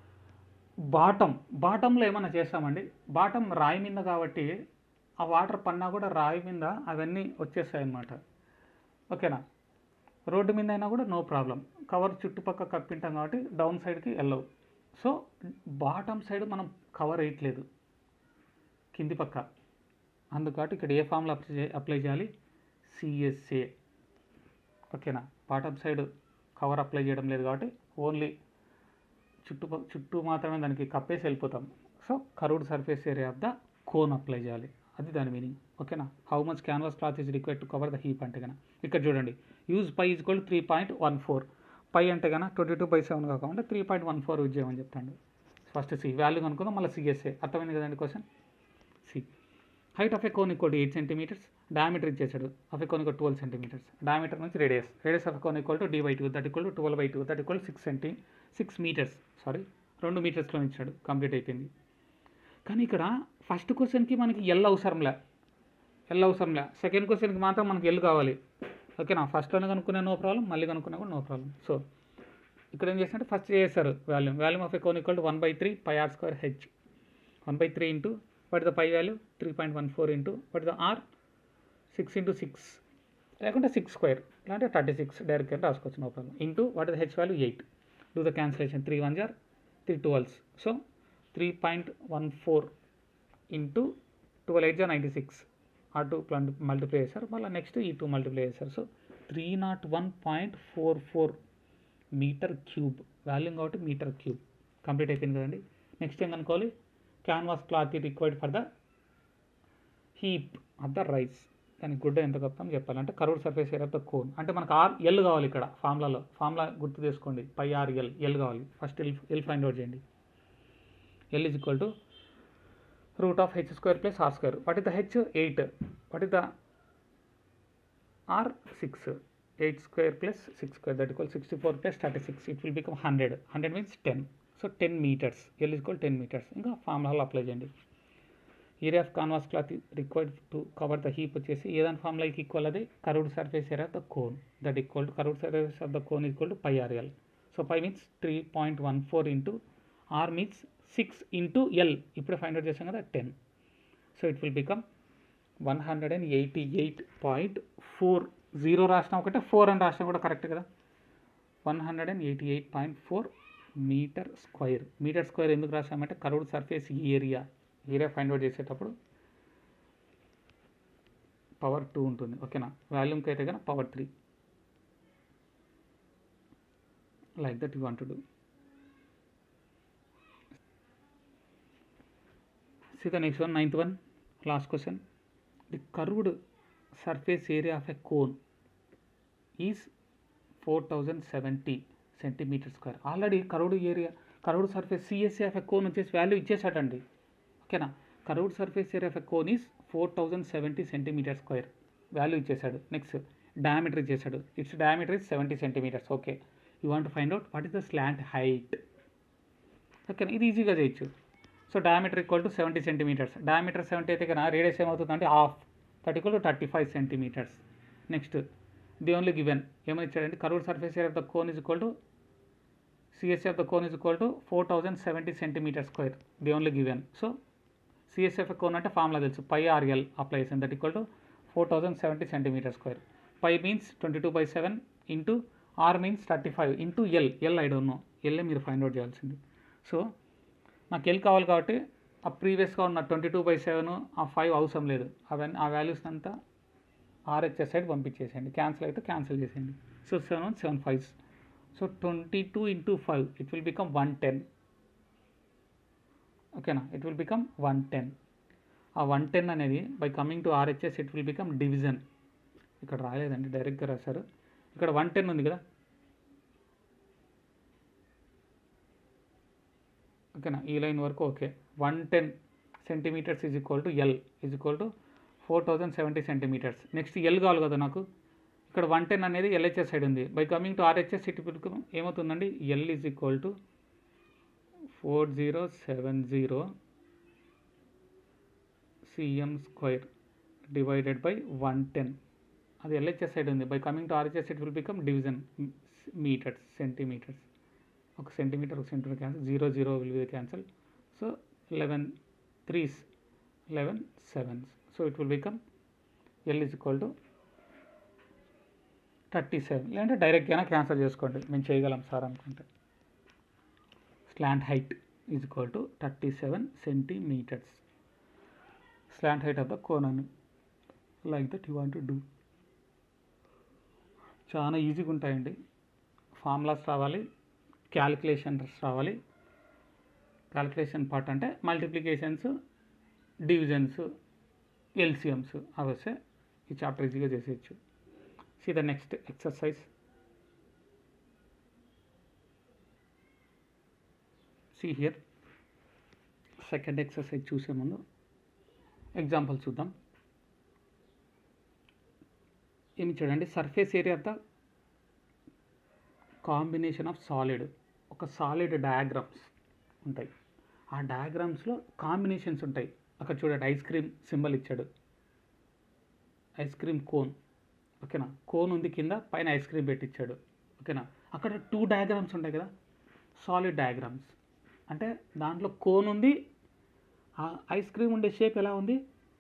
బాటం బాటంలో ఏమైనా చేస్తామండి బాటం రాయి మీద కాబట్టి ఆ వాటర్ పన్నా కూడా రాయి మీద అవన్నీ వచ్చేస్తాయి అన్నమాట ఓకేనా రోడ్డు మీద అయినా కూడా నో ప్రాబ్లం కవర్ చుట్టుపక్కల కప్పింటాం కాబట్టి డౌన్ సైడ్కి వెళ్ళవు సో బాటమ్ సైడ్ మనం కవర్ వేయట్లేదు కింది పక్క అందుకటి ఇక్కడ ఏ ఫామ్లో అప్లై అప్లై చేయాలి సిఎస్ఏ ఓకేనా బాటమ్ సైడ్ కవర్ అప్లై చేయడం లేదు కాబట్టి ఓన్లీ చుట్టూ చుట్టూ మాత్రమే దానికి కప్పేసి వెళ్ళిపోతాం so curved surface area of the cone apply చేయాలి అది దాని మీనింగ్ ఓకేనా how much canvas cloth is required to cover the heap అంటే కన్నా ఇక్కడ చూడండి use pi is equal three point one four pi అంటే కన్నా ట్వంటీ టూ బై సెవెన్ కాకుండా three point one four use చేయమని చెప్తాడు ఫస్ట్ సి వాల్యూ కనుక్కుందాం మళ్ళీ సిఎస్ఏ అర్థమైంది కదండి question C height of a cone equal to eight centimetres diameter ఇచ్చేసాడు of a cone equal twelve centimetres diameter నుంచి radius radius of cone equal to D by two that equal to twelve by two that equal six centi six metres sorry రెండు మీటర్స్లో ఇచ్చాడు complete అయిపోయింది కానీ ఇక్కడ first క్వశ్చన్కి మనకి L అవసరంలే ఎల్ అవసరంలే సెకండ్ క్వశ్చన్కి మాత్రం మనకి ఎల్ కావాలి ఓకేనా ఫస్ట్లోనే కనుక్కునే నో ప్రాబ్లం మళ్ళీ కనుక్కున్నా కూడా నో ప్రాబ్లం సో ఇక్కడ ఏం చేసినట్టు ఫస్ట్ చేశారు volume volume of a cone equal to one by three pi are square H one by three into what the pi value three point one four into what the R six into six లేకుంటే six square లేదంటే thirty six డైరెక్ట్గా రాసుకోవచ్చు no problem into what the H value eight do the cancellation three one jar three twelves so three point one four into twelve eight jar ninety six ఆ two ప్లాంట్ multiply చేశారు మళ్ళీ next ఈ two multiply చేశారు so three nought one point four four metre cube volume కాబట్టి metre cube complete అయిపోయింది కదండి next ఏం కనుక్కోవాలి canvas cloth is required for the heap of the rice దానికి గుడ్డ ఎంత కప్తాం చెప్పాలంటే curved surface area of the cone అంటే మనకు ఆర్ ఎల్ కావాలి ఇక్కడ ఫార్ములాలో ఫార్ములా గుర్తు చేసుకోండి పై ఆర్ ఎల్ ఎల్ కావాలి first L L find out చేయండి L is equal to root of H square plus are square what is the H eight what is the R six eight square plus six square that equal sixty four plus thirty six it will become hundred hundred means ten so ten metres L equal ten metres ఇంకా ఫార్ములాలో apply చేయండి area of canvas cloth required to cover the heap వచ్చేసి ఏదాని ఫార్ములాకి equal అది curved surface area of the cone that equal to curved surface of the cone equal to pi R L so pi means three point one four into R means six into L ఇప్పుడే find out చేసాం కదా ten so it will become one hundred and eighty eight point four zero రాసినా ఒకటే four అని రాసినా కూడా correct కదా one hundred and eighty eight point four metre square metre square ఎందుకు రాసామంటే curved surface area area find out చేసేటప్పుడు power two ఉంటుంది ఓకేనా వాల్యూమ్కి అయితే కనుక power three like that you want to do See the next one, ninth one, last question. The curved surface area of a cone is 4070 centimetre square already curved area curved surface CSA of a cone వచ్చేసి value ఇచ్చేసాడండి ఓకేనా curved surface area of a cone is four thousand seventy centimetre square value ఇచ్చేసాడు next diameter ఇచ్చేసాడు its diameter is seventy centimetres okay you want find out what is the slant height ఓకేనా ఇది ఈజీగా చేయొచ్చు so diameter equal to seventy centimetres diameter seventy అయితే కన్నా radius ఏమవుతుందంటే half thirty equal to thirty five centimetres next the only given ఏమని ఇచ్చాడంటే curved surface area of the cone is equal to CSA of the cone is equal to four thousand seventy centimetre square the only given so CSF cone అంటే formula తెలుసు pi R L apply చేసింది that equal to four thousand seventy centimetre square pi means twenty two by seven into R means thirty five into L L I don't know ఎల్లే మీరు find out చేయాల్సింది so నాకు L కావాలి కాబట్టి ఆ ప్రీవియస్గా ఉన్న twenty two by seven ఆ five అవసరం లేదు అవన్నీ ఆ వాల్యూస్ అంతా ఆర్హెచ్ఎస్ సైడ్ పంపించేసేయండి క్యాన్సిల్ అయితే క్యాన్సిల్ చేసేయండి so seven one seven five so twenty two into five it will become one ten ఓకేనా it will become one ten ఆ వన్ టెన్ అనేది by coming to RHS it will become division ఇక్కడ రాలేదండి డైరెక్ట్గా రాశారు ఇక్కడ one ten ఉంది కదా ఓకేనా ఈ లైన్ వరకు okay one ten centimetres is equal to L is equal to four thousand seventy centimetres next L కావాలి కదా నాకు ఇక్కడ వన్ టెన్ అనేది ఎల్హెచ్ఎస్ సైడ్ ఉంది బై కమింగ్ టు ఆర్హెచ్ఎస్ ఇటు ఏమవుతుందండి L is equal to four zero seven zero CM square divided by one ten అది LHS side ఉంది by coming to RHS it will become division metres centimetres ఒక centimetre ఒక centimetre cancel zero zero will be cancel so eleven threes eleven sevens so it will become L is equal to thirty seven లేదంటే డైరెక్ట్గా cancel చేసుకోండి మేము చేయగలం sir అనుకుంటే slant height is equal to thirty seven centimetres slant height of the cone అని like that you want do చాలా ఈజీగా ఉంటాయండి ఫార్ములాస్ రావాలి క్యాలిక్యులేషన్స్ రావాలి క్యాలిక్యులేషన్ పార్ట్ అంటే మల్టిప్లికేషన్స్ డివిజన్స్ ఎల్సిఎమ్స్ అవి వస్తే ఈ చాప్టర్ ఈజీగా చేసేయచ్చు see the next exercise C here second exercise చూసే ముందు ఎగ్జాంపుల్ చూద్దాం ఏమి చూడండి surface area of the combination of solid ఒక సాలిడ్ డయాగ్రామ్స్ ఉంటాయి ఆ డయాగ్రామ్స్లో కాంబినేషన్స్ ఉంటాయి అక్కడ చూడండి ఐస్ క్రీమ్ సింబల్ ఇచ్చాడు ఐస్ క్రీమ్ కోన్ ఓకేనా కోన్ ఉంది కింద పైన ఐస్ క్రీమ్ పెట్టించాడు ఓకేనా అక్కడ టూ డయాగ్రామ్స్ ఉంటాయి కదా సాలిడ్ డయాగ్రామ్స్ అంటే దాంట్లో కోన్ ఉంది ఆ ఐస్ క్రీమ్ ఉండే షేప్ ఎలా ఉంది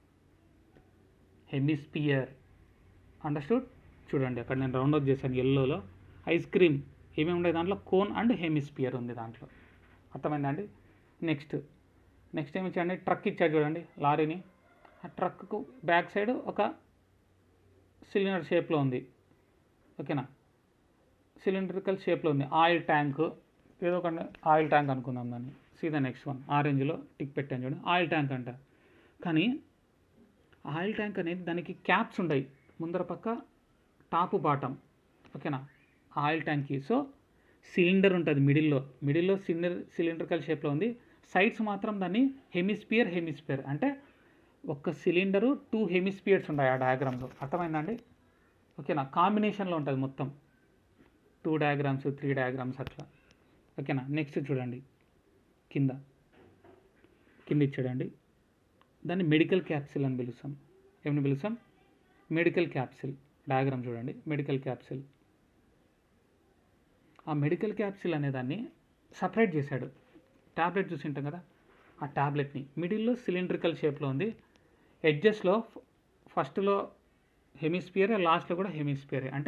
హెమిస్పియర్ అండర్స్టూడ్ చూడండి అక్కడ నేను రౌండ్ అప్ చేశాను ఎల్లోలో ఐస్ క్రీమ్ ఏమేమి ఉండే దాంట్లో కోన్ అండ్ హెమిస్పియర్ ఉంది దాంట్లో అర్థమైందా అండి నెక్స్ట్ నెక్స్ట్ ఏమి ఇచ్చాడండి ట్రక్ ఇచ్చాడు చూడండి లారీని ఆ ట్రక్కు బ్యాక్ సైడ్ ఒక సిలిండర్ షేప్లో ఉంది ఓకేనా సిలిండ్రికల్ షేప్లో ఉంది ఆయిల్ ట్యాంక్ ఏదో ఒక ఆయిల్ ట్యాంక్ అనుకుందాం దాన్ని సీదా నెక్స్ట్ వన్ ఆరెంజ్లో టిక్ పెట్టాను చూడండి ఆయిల్ ట్యాంక్ అంట కానీ ఆయిల్ ట్యాంక్ అనేది దానికి క్యాప్స్ ఉంటాయి ముందర పక్క టాపు బాటం ఓకేనా ఆయిల్ ట్యాంక్కి సో సిలిండర్ ఉంటుంది మిడిల్లో మిడిల్లో సిలిండర్ సిలిండ్రికల్ షేప్లో ఉంది సైడ్స్ మాత్రం దాన్ని హెమిస్పియర్ హెమిస్పియర్ అంటే ఒక సిలిండరు టూ హెమిస్పియర్స్ ఉంటాయి ఆ డయాగ్రామ్లో అర్థమైందండి ఓకేనా కాంబినేషన్లో ఉంటుంది మొత్తం టూ డయాగ్రామ్స్ త్రీ డయాగ్రామ్స్ అట్లా ఓకేనా నెక్స్ట్ చూడండి కింద కింద ఇచ్చాడండి దాన్ని మెడికల్ క్యాప్సిల్ అని పిలుస్తాం ఏమని పిలుస్తాం మెడికల్ క్యాప్సిల్ డయాగ్రామ్ చూడండి మెడికల్ క్యాప్సిల్ ఆ మెడికల్ క్యాప్సిల్ అనేదాన్ని సపరేట్ చేశాడు ట్యాబ్లెట్ చూసి ఉంటాం కదా ఆ ట్యాబ్లెట్ని మిడిల్లో సిలిండ్రికల్ షేప్లో ఉంది ఎడ్జెస్లో ఫస్ట్లో హెమిస్పియరే లాస్ట్లో కూడా హెమిస్పియరే అంటే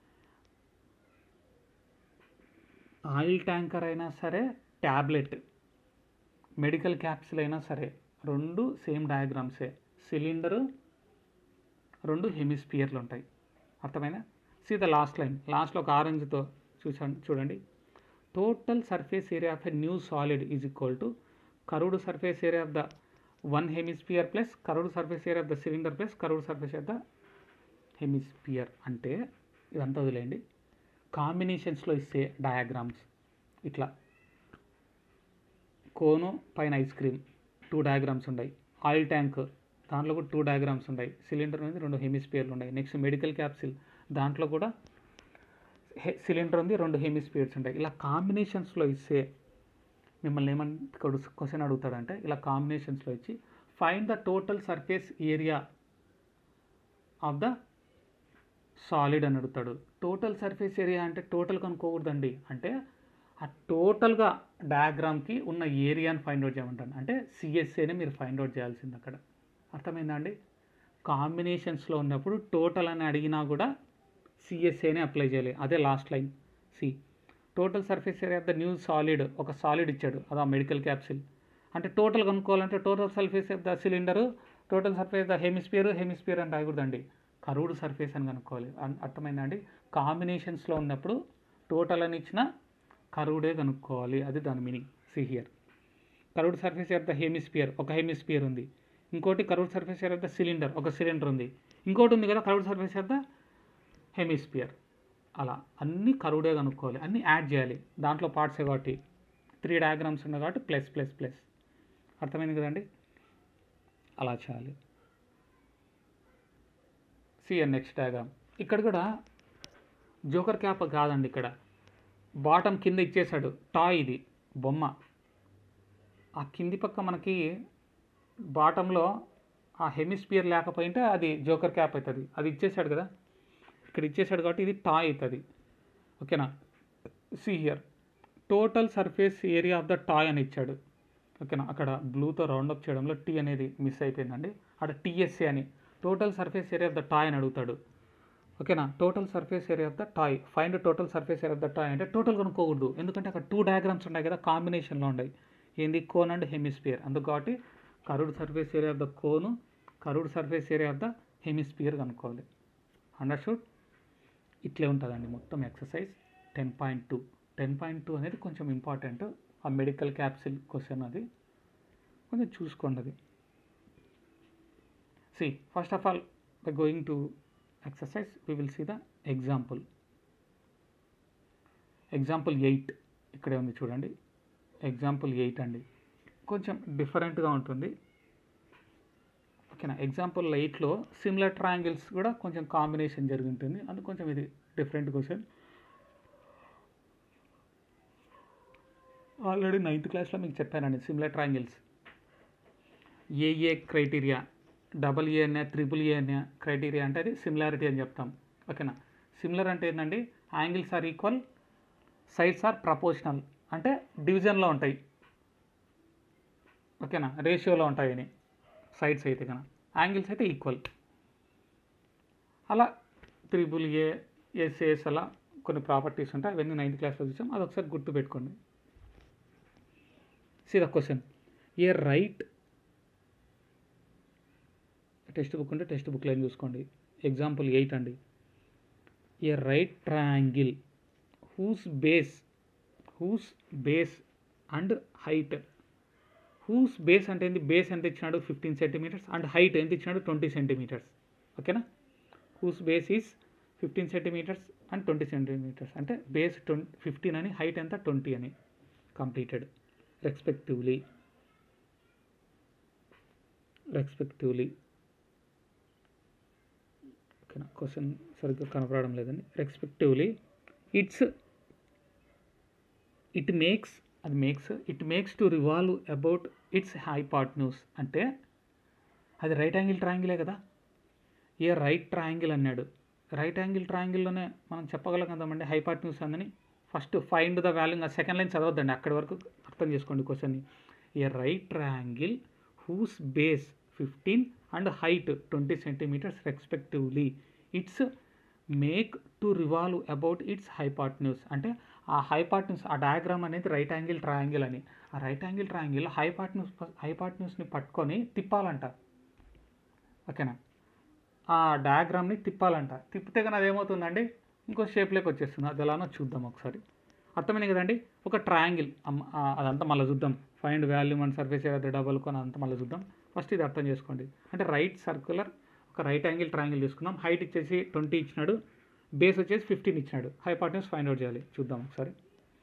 ఆయిల్ ట్యాంకర్ అయినా సరే ట్యాబ్లెట్ మెడికల్ క్యాప్సిల్ అయినా సరే రెండు సేమ్ డయాగ్రామ్సే సిలిండరు రెండు హెమిస్పియర్లు ఉంటాయి అర్థమైనా సీ ద లాస్ట్ లైన్ లాస్ట్లో ఒక ఆరెంజ్తో చూసాను చూడండి total surface area of a new solid is equal to curved surface area of the one hemisphere plus curved surface area of the cylinder plus curved surface of the hemisphere అంటే ఇదంతా వదిలేయండి కాంబినేషన్స్లో ఇస్తే డయాగ్రామ్స్ ఇట్లా cone పైన ice cream two diagrams ఉన్నాయి oil tank దాంట్లో కూడా టూ డయాగ్రామ్స్ ఉన్నాయి సిలిండర్ అనేది రెండు హెమిస్పియర్లు ఉన్నాయి నెక్స్ట్ మెడికల్ క్యాప్సిల్ దాంట్లో కూడా హె సిలిండర్ ఉంది రెండు హెమిస్పియర్స్ ఉంటాయి ఇలా కాంబినేషన్స్లో ఇస్తే మిమ్మల్ని ఏమని క్వశ్చన్ అడుగుతాడంటే ఇలా కాంబినేషన్స్లో ఇచ్చి find the total surface area of the solid అని అడుగుతాడు టోటల్ సర్ఫేస్ ఏరియా అంటే టోటల్ కనుక్కోకూడదండి అంటే ఆ టోటల్గా డయాగ్రామ్కి ఉన్న ఏరియాని ఫైండ్ అవుట్ చేయమంటాను అంటే సిఎస్ఏనే మీరు ఫైండ్ అవుట్ చేయాల్సింది అక్కడ అర్థమైందా అండి కాంబినేషన్స్లో ఉన్నప్పుడు టోటల్ అని అడిగినా కూడా సిఎస్ఏనే అప్లై చేయాలి అదే last line see total surface area of the new solid ఒక సాలిడ్ ఇచ్చాడు అదా మెడికల్ క్యాప్సిల్ అంటే టోటల్ కనుక్కోవాలంటే total surface of the cylinder total surface the hemisphere hemisphere అని రాయకూడదండి కరువుడు సర్ఫేస్ అని కనుక్కోవాలి అన్- అర్థమైందా అండి కాంబినేషన్స్లో ఉన్నప్పుడు టోటల్ అని ఇచ్చిన కరువుడే కనుక్కోవాలి అది దాని meaning see here curved surface of the hemisphere ఒక హెమిస్పియర్ ఉంది ఇంకోటి curved surface of the cylinder ఒక సిలిండర్ ఉంది ఇంకోటి ఉంది కదా curved surface of the hemisphere అలా అన్ని కరువుడే కనుక్కోవాలి అన్ని యాడ్ చేయాలి దాంట్లో పార్ట్సే కాబట్టి త్రీ డయాగ్రామ్స్ ఉన్నాయి కాబట్టి ప్లస్ ప్లస్ ప్లస్ అర్థమైంది కదండి అలా చేయాలి సిఎన్ నెక్స్ట్ డయాగ్రామ్ ఇక్కడ కూడా జోకర్ క్యాప్ కాదండి ఇక్కడ బాటమ్ కింద ఇచ్చేసాడు టాయ్ ఇది బొమ్మ ఆ కింది పక్క మనకి బాటంలో ఆ హెమిస్పియర్ లేకపోయింటే అది జోకర్ క్యాప్ అవుతుంది అది ఇచ్చేసాడు కదా ఇక్కడ ఇచ్చేసాడు కాబట్టి ఇది టా అవుతుంది ఓకేనా see here total surface area of the toy అని ఇచ్చాడు ఓకేనా అక్కడ బ్లూతో రౌండ్ అప్ చేయడంలో టీ అనేది మిస్ అయిపోయిందండి అక్కడ టీఎస్ఏ అని total surface area of the toy అని అడుగుతాడు ఓకేనా total surface area of the toy find total surface area of the toy అంటే టోటల్ కనుక్కోకూడదు ఎందుకంటే అక్కడ టూ డయాగ్రామ్స్ ఉన్నాయి కదా కాంబినేషన్లో ఉన్నాయి ఏంది కోన్ అండ్ హెమిస్పియర్ అందుకు కాబట్టి curved surface area of the cone curved surface area of the hemisphere కనుక్కోవాలి అండర్స్టూడ్ ఇట్లే ఉంటుందండి మొత్తం exercise ten point two ten point two అనేది కొంచెం ఇంపార్టెంట్ ఆ మెడికల్ క్యాప్సిల్ క్వశ్చన్ అది కొంచెం చూసుకోండి అది see first of all by going to exercise we will see the example example eight ఇక్కడే ఉంది చూడండి ఎగ్జాంపుల్ ఎయిట్ అండి కొంచెం డిఫరెంట్గా ఉంటుంది ఓకేనా ఎగ్జాంపుల్ ఎయిట్లో సిమిలర్ ట్రయాంగిల్స్ కూడా కొంచెం కాంబినేషన్ జరిగి ఉంటుంది అందుకు కొంచెం ఇది డిఫరెంట్ క్వశ్చన్ ఆల్రెడీ నైన్త్ క్లాస్లో మీకు చెప్పానండి similar triangles AA criteria double A అనే త్రిబుల్ ఏ అనే క్రైటీరియా అంటే అది సిమిలారిటీ అని చెప్తాం ఓకేనా సిమిలర్ అంటే ఏంటండి angles are equal sides are proportional అంటే డివిజన్లో ఉంటాయి ఓకేనా రేషియోలో ఉంటాయి అని సైడ్స్ అయితే కన్నా యాంగిల్స్ అయితే ఈక్వల్ అలా త్రిబుల్ ఏ ఎస్ఏఎస్ అలా కొన్ని ప్రాపర్టీస్ ఉంటాయి అవన్నీ నైన్త్ క్లాస్లో చూసాం అది ఒకసారి గుర్తుపెట్టుకోండి see the question a right textbook ఉంటే టెక్స్ట్ బుక్ లైన్ చూసుకోండి ఎగ్జాంపుల్ ఎయిట్ అండి a right triangle whose base whose base and height whose base అంటే ఏంటి బేస్ ఎంత ఇచ్చినాడు ఫిఫ్టీన్ సెంటీమీటర్స్ అండ్ హైట్ ఎంత ఇచ్చినాడు ట్వంటీ సెంటీమీటర్స్ ఓకేనా whose base is fifteen centimetres and twenty centimetres అంటే బేస్ ట్వం ఫిఫ్టీన్ అని హైట్ ఎంత ట్వంటీ అని కంప్లీటెడ్ రెస్పెక్టివ్లీ రెస్పెక్టివ్లీ ఓకేనా క్వశ్చన్ సరిగ్గా కనపడడం లేదండి రెస్పెక్టివ్లీ ఇట్స్ ఇట్ మేక్స్ అది makes it makes to revolve about its hypotenuse అంటే అది రైట్ యాంగిల్ ట్రయాంగిలే కదా ఏ రైట్ ట్రయాంగిల్ అన్నాడు రైట్ యాంగిల్ ట్రయాంగిల్లోనే మనం చెప్పగలం కదామండి హైపార్ట్న్యూస్ అందని ఫస్ట్ ఫైండ్ ద వాల్యూ ఆ సెకండ్ లైన్ చదవద్దండి అక్కడి వరకు అర్థం చేసుకోండి క్వశ్చన్ని a right triangle whose base fifteen and height twenty centimetres respectively it's make to revolve about its hypotenuse అంటే ఆ హైపార్ట్న్యూస్ ఆ డయాగ్రామ్ అనేది రైట్ యాంగిల్ ట్రయాంగిల్ అని ఆ రైట్ యాంగిల్ ట్రయాంగిల్ హైపార్ట్న్యూస్ హైపార్ట్న్యూస్ని పట్టుకొని తిప్పాలంట ఓకేనా ఆ డయాగ్రామ్ని తిప్పాలంట తిప్పితే కానీ అదేమవుతుందండి ఇంకో షేప్లోకి వచ్చేస్తుంది అది ఎలానో చూద్దాం ఒకసారి అర్థమైంది కదండి ఒక ట్రయాంగిల్ అదంతా మళ్ళీ చూద్దాం ఫైండ్ వాల్యూమ్ అండ్ సర్ఫేస్ ఏదైతే డబల్ కొని అంతా మళ్ళీ చూద్దాం ఫస్ట్ ఇది అర్థం చేసుకోండి అంటే రైట్ సర్క్యులర్ ఒక రైట్ యాంగిల్ ట్రయాంగిల్ తీసుకున్నాం హైట్ ఇచ్చేసి ట్వంటీ ఇచ్చినాడు బేస్ వచ్చేసి ఫిఫ్టీన్ ఇచ్చినాడు హైపార్ట్నెస్ ఫైండ్ అవుట్ చేయాలి చూద్దాం ఒకసారి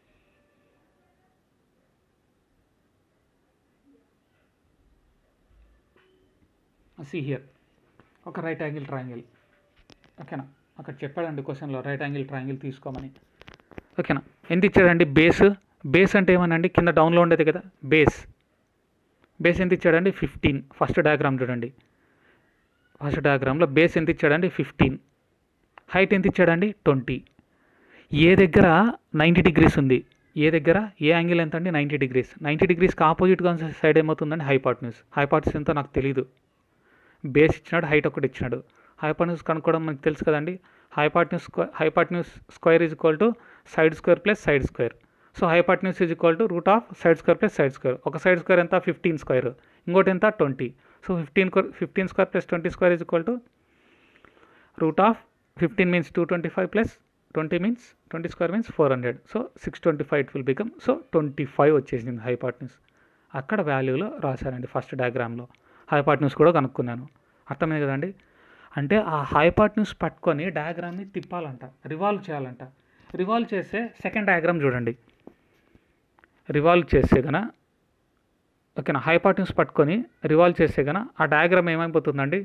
సి హియర్ ఒక రైట్ యాంగిల్ ట్రయాంగిల్ ఓకేనా అక్కడ చెప్పాడండి క్వశ్చన్లో రైట్ యాంగిల్ ట్రయాంగిల్ తీసుకోమని ఓకేనా ఎంత ఇచ్చాడండి బేస్ బేస్ అంటే ఏమనండి కింద డౌన్లో ఉండేది కదా బేస్ బేస్ ఎంత ఇచ్చాడండి ఫిఫ్టీన్ ఫస్ట్ డయాగ్రామ్ చూడండి ఫస్ట్ డయాగ్రామ్లో బేస్ ఎంత ఇచ్చాడండి ఫిఫ్టీన్ హైట్ ఎంత ఇచ్చాడండి ట్వంటీ ఏ దగ్గర నైంటీ డిగ్రీస్ ఉంది ఏ దగ్గర ఏ యాంగిల్ ఎంత అండి నైంటీ డిగ్రీస్ నైంటీ డిగ్రీస్కి ఆపోజిట్గా సైడ్ ఏమవుతుందండి హైపార్ట్న్యూస్ హైపార్ట్స్ ఎంతో నాకు తెలియదు బేస్ ఇచ్చినాడు హైట్ ఒకటి ఇచ్చినాడు హైపార్ట్న్యూస్ కనుక్కోవడం మనకు తెలుసు కదండి hypotenuse square hypotenuse square is equal to side square plus side square so hypotenuse is equal to root of side square plus side square ఒక సైడ్ స్క్వేర్ ఎంత ఫిఫ్టీన్ స్క్వేర్ ఇంకోటి ఎంత twenty so fifteen fifteen square plus twenty square is equal to root of fifteen means two twenty five plus twenty means twenty square means four hundred so six twenty five it will become so twenty five వచ్చేసింది hypotenuse అక్కడ వాల్యూలో రాశారండి first డయాగ్రామ్లో హైపార్ట్న్యూస్ కూడా కనుక్కున్నాను అర్థమైంది కదండి అంటే ఆ hypotenuse పట్టుకొని డయాగ్రామ్ని తిప్పాలంట రివాల్వ్ చేయాలంట రివాల్వ్ చేస్తే సెకండ్ డయాగ్రామ్ చూడండి రివాల్వ్ చేస్తే గన ఓకేనా హైపార్ట్న్యూస్ పట్టుకొని రివాల్వ్ చేస్తే గన ఆ డయాగ్రామ్ ఏమైపోతుందండి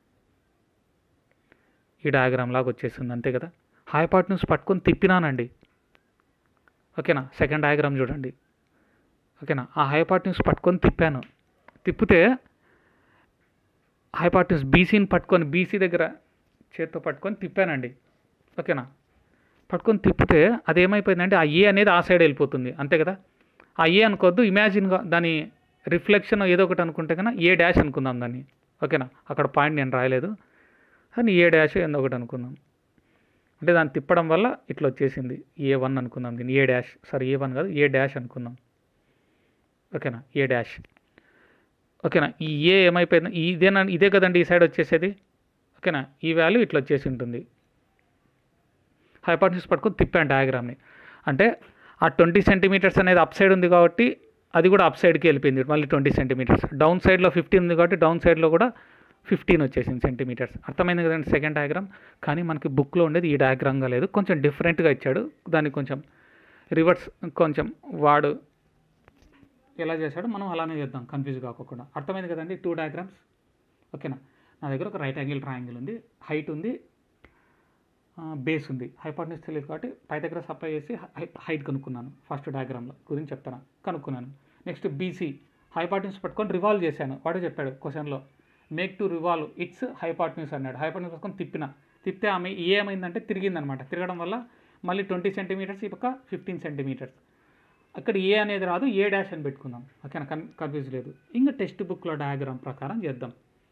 ఈ డయాగ్రామ్ లాగా వచ్చేస్తుంది అంతే కదా హైపార్ట్న్యూస్ పట్టుకొని తిప్పినానండి ఓకేనా సెకండ్ డయాగ్రామ్ చూడండి ఓకేనా ఆ హైపార్ట్న్యూస్ పట్టుకొని తిప్పాను తిప్పితే హైపార్ట్న్యూస్ బీసీని పట్టుకొని బీసీ దగ్గర చేత్తో పట్టుకొని తిప్పానండి ఓకేనా పట్టుకొని తిప్పితే అది ఏమైపోయిందంటే ఆ ఏ అనేది ఆ సైడ్ వెళ్ళిపోతుంది అంతే కదా ఆ ఏ అనుకోవద్దు ఇమాజిన్గా దాని రిఫ్లెక్షన్ ఏదో ఒకటి అనుకుంటే కన్నా ఏ డాష్ అనుకుందాం దాన్ని ఓకేనా అక్కడ పాయింట్ నేను రాయలేదు కానీ ఏ డాష్ ఏదో ఒకటి అనుకుందాం అంటే దాన్ని తిప్పడం వల్ల ఇట్లా వచ్చేసింది ఏ వన్ అనుకుందాం దీన్ని A dash sorry A one కాదు ఏ డాష్ అనుకుందాం ఓకేనా ఏ డాష్ ఓకేనా ఈ ఏ ఏమైపోయింది ఇదేనా ఇదే కదండి ఈ సైడ్ వచ్చేసేది ఓకేనా ఈ వాల్యూ ఇట్లా వచ్చేసి ఉంటుంది హైపాటనిస్ పట్టుకొని తిప్పాను డయాగ్రామ్ని అంటే ఆ ట్వంటీ సెంటీమీటర్స్ అనేది అప్ సైడ్ ఉంది కాబట్టి అది కూడా అప్ సైడ్కి వెళ్ళిపోయింది మళ్ళీ ట్వంటీ సెంటీమీటర్స్ డౌన్ సైడ్లో ఫిఫ్టీన్ ఉంది కాబట్టి డౌన్ సైడ్లో కూడా ఫిఫ్టీన్ వచ్చేసింది సెంటీమీటర్స్ అర్థమైంది కదండి సెకండ్ డయాగ్రామ్ కానీ మనకి బుక్లో ఉండేది ఈ డయాగ్రామ్గా లేదు కొంచెం డిఫరెంట్గా ఇచ్చాడు దాన్ని కొంచెం రివర్స్ కొంచెం వాడు ఎలా చేశాడో మనం అలానే చేద్దాం కన్ఫ్యూజ్ కాకుండా అర్థమైంది కదండి టూ డయాగ్రామ్స్ ఓకేనా నా దగ్గర ఒక రైట్ యాంగిల్ ట్రయాంగిల్ ఉంది హైట్ ఉంది బేస్ ఉంది హైపార్ట్నెస్ తెలియదు కాబట్టి పై దగ్గర సప్లై చేసి హైట్ కనుక్కున్నాను ఫస్ట్ డయాగ్రామ్లో గురించి చెప్తాను కనుక్కున్నాను నెక్స్ట్ బీసీ హైపార్ట్నెస్ పట్టుకొని రివాల్వ్ చేశాను వాడు చెప్పాడు క్వశ్చన్లో make to revolve its hypotenuse అన్నాడు హైపార్ట్నెస్ పట్టుకొని తిప్పిన తిప్పితే ఆమె ఏమైందంటే తిరిగిందనమాట తిరగడం వల్ల మళ్ళీ ట్వంటీ సెంటీమీటర్స్ ఈ పక్క ఫిఫ్టీన్ సెంటీమీటర్స్ అక్కడ ఏ అనేది రాదు ఏ డాష్ అని పెట్టుకుందాం ఓకేనా కన్ కన్ఫ్యూజ్ లేదు ఇంకా టెక్స్ట్ బుక్లో డయాగ్రామ్ ప్రకారం చేద్దాం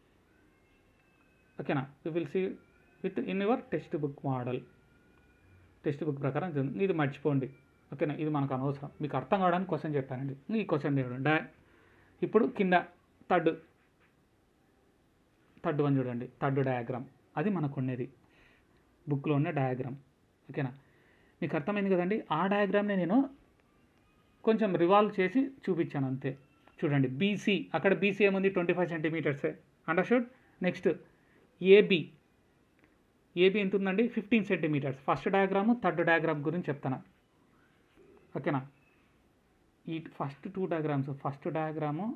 ఓకేనా you will see within your textbook model textbook ప్రకారం చేద్దాం. ఇది మర్చిపోండి ఓకేనా ఇది మనకు అనవసరం మీకు అర్థం కావడానికి క్వశ్చన్ చెప్పానండి ఈ క్వశ్చన్ చూడండి డా ఇప్పుడు కింద థర్డ్ థర్డ్ వన్ చూడండి థర్డ్ డయాగ్రామ్ అది మనకు ఉన్నది బుక్లో ఉన్న డయాగ్రామ్ ఓకేనా మీకు అర్థమైంది కదండి ఆ డయాగ్రామ్ని నేను కొంచెం రివాల్వ్ చేసి చూపించాను అంతే చూడండి బీసీ అక్కడ బీసీ ఏముంది ట్వంటీ ఫైవ్ సెంటీమీటర్సే అండర్స్టూడ్ నెక్స్ట్ ఏబి ఏబి ఎంత ఉందండి fifteen centimetres first diagram third diagram గురించి చెప్తాను ఓకేనా ఈ first two diagrams first diagram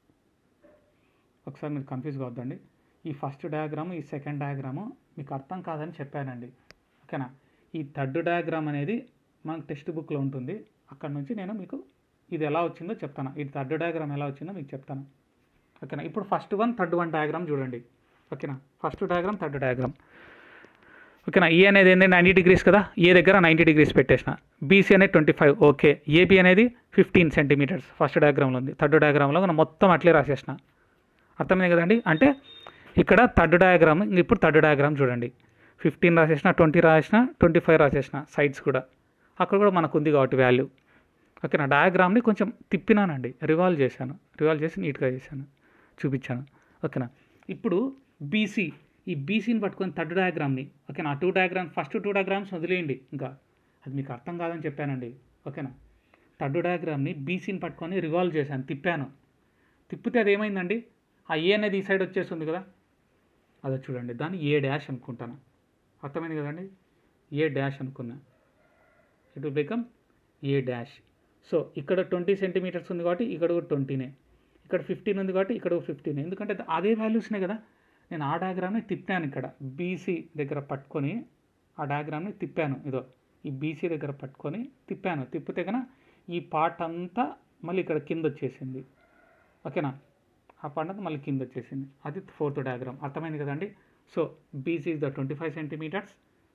ఒకసారి మీరు కన్ఫ్యూజ్ కావద్దండి ఈ ఫస్ట్ డయాగ్రాము ఈ సెకండ్ డయాగ్రాము మీకు అర్థం కాదని చెప్పానండి ఓకేనా ఈ థర్డ్ డయాగ్రామ్ అనేది మనకు టెక్స్ట్ బుక్లో ఉంటుంది అక్కడ నుంచి నేను మీకు ఇది ఎలా వచ్చిందో చెప్తాను ఈ థర్డ్ డయాగ్రామ్ ఎలా వచ్చిందో మీకు చెప్తాను ఓకేనా ఇప్పుడు first one third one diagram చూడండి ఓకేనా ఫస్ట్ డయాగ్రామ్ థర్డ్ డయాగ్రామ్ ఓకేనా ఈ అనేది ఏంటి నైంటీ డిగ్రీస్ కదా ఏ దగ్గర నైంటీ డిగ్రీస్ పెట్టేసిన బీసీ అనేది ట్వంటీ ఫైవ్ ఓకే ఏబీ అనేది ఫిఫ్టీన్ సెంటీమీటర్స్ ఫస్ట్ డయాగ్రామ్లో ఉంది థర్డ్ డయాగ్రామ్లో మనం మొత్తం అట్లే రాసేసిన అర్థమైంది కదండి అంటే ఇక్కడ థర్డ్ డయాగ్రామ్ ఇప్పుడు థర్డ్ డయాగ్రామ్ చూడండి ఫిఫ్టీన్ రాసేసిన ట్వంటీ రాసేసిన ట్వంటీ ఫైవ్ రాసేసిన సైడ్స్ కూడా అక్కడ కూడా మనకు ఉంది కాబట్టి వాల్యూ ఓకేనా డయాగ్రామ్ని కొంచెం తిప్పినానండి రివాల్వ్ చేశాను రివాల్వ్ చేసి నీట్గా చేశాను చూపించాను ఓకేనా ఇప్పుడు బీసీ ఈ బీసీని పట్టుకొని థర్డ్ డయాగ్రామ్ని ఓకేనా ఆ two diagrams first two diagrams వదిలేయండి ఇంకా అది మీకు అర్థం కాదని చెప్పానండి ఓకేనా థర్డ్ డయాగ్రామ్ని బీసీని పట్టుకొని రివాల్వ్ చేశాను తిప్పాను తిప్పితే అది ఏమైందండి ఆ ఏ అనేది ఈ సైడ్ వచ్చేస్తుంది కదా అదే చూడండి దాన్ని ఏ డాష్ అనుకుంటాను అర్థమైంది కదండి ఏ డాష్ అనుకున్నా it will become A dash so ఇక్కడ ట్వంటీ సెంటీమీటర్స్ ఉంది కాబట్టి ఇక్కడ కూడా ట్వంటీనే ఇక్కడ ఫిఫ్టీన్ ఉంది కాబట్టి ఇక్కడ ఫిఫ్టీన్ ఎందుకంటే అదే వాల్యూస్నే కదా నేను ఆ డయాగ్రామ్ని తిప్పాను ఇక్కడ బీసీ దగ్గర పట్టుకొని ఆ డయాగ్రామ్ని తిప్పాను ఇదో ఈ బీసీ దగ్గర పట్టుకొని తిప్పాను తిప్పితే కన్నా ఈ పార్ట్ అంతా మళ్ళీ ఇక్కడ కింద వచ్చేసింది ఓకేనా ఆ పార్ట్ అంతా మళ్ళీ కింద వచ్చేసింది అది ఫోర్త్ డయాగ్రామ్ అర్థమైంది కదండి so BC is the twenty five centimetres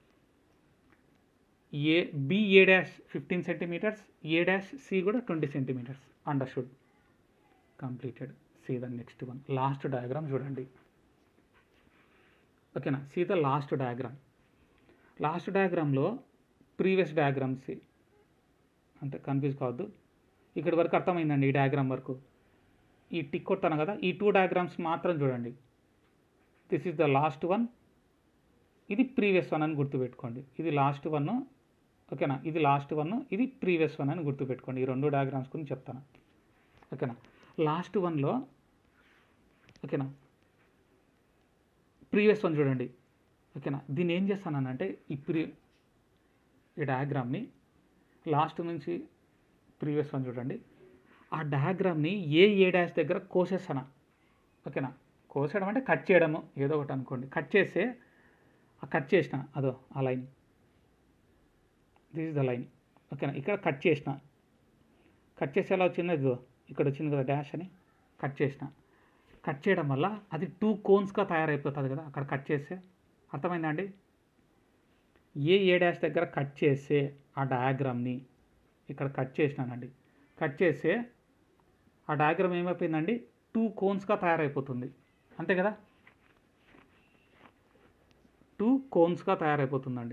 A B A dash fifteen centimetres A dash C కూడా twenty centimetres understood completed see the next one last diagram చూడండి ఓకేనా see the last diagram last డయాగ్రామ్లో previous diagrams అంటే confuse కావద్దు ఇక్కడి వరకు అర్థమైందండి ఈ డయాగ్రామ్ వరకు ఈ టిక్ కొట్టాను కదా ఈ టూ డయాగ్రామ్స్ మాత్రం చూడండి this is the last one ఇది ప్రీవియస్ వన్ అని గుర్తుపెట్టుకోండి ఇది లాస్ట్ వన్ ఓకేనా ఇది లాస్ట్ వన్ ఇది ప్రీవియస్ వన్ అని గుర్తుపెట్టుకోండి ఈ రెండు డయాగ్రామ్స్ గురించి చెప్తాను ఓకేనా లాస్ట్ వన్లో ఓకేనా ప్రీవియస్ వన్ చూడండి ఓకేనా దీన్ని ఏం చేస్తానంటే ఈ ప్రీ ఈ డయాగ్రామ్ని లాస్ట్ నుంచి ప్రీవియస్ వన్ చూడండి ఆ డయాగ్రామ్ని ఏ ఏ డాష్ దగ్గర కోసేస్తాను ఓకేనా కోసేయడం అంటే కట్ చేయడము ఏదో ఒకటి అనుకోండి కట్ చేస్తే ఆ కట్ చేసిన అదో ఆ line this is the line ఓకేనా ఇక్కడ కట్ చేసిన కట్ చేసి ఎలా వచ్చిందో ఇదో ఇక్కడ వచ్చింది కదా డాష్ అని కట్ చేసిన కట్ చేయడం వల్ల అది టూ కోన్స్గా తయారైపోతుంది కదా అక్కడ కట్ చేస్తే అర్థమైందా అండి ఏ ఏ డాష్ దగ్గర కట్ చేస్తే ఆ డయాగ్రామ్ని ఇక్కడ కట్ చేసినానండి కట్ చేస్తే ఆ డయాగ్రామ్ ఏమైపోయిందండి టూ కోన్స్గా తయారైపోతుంది అంతే కదా టూ కోన్స్గా తయారైపోతుందండి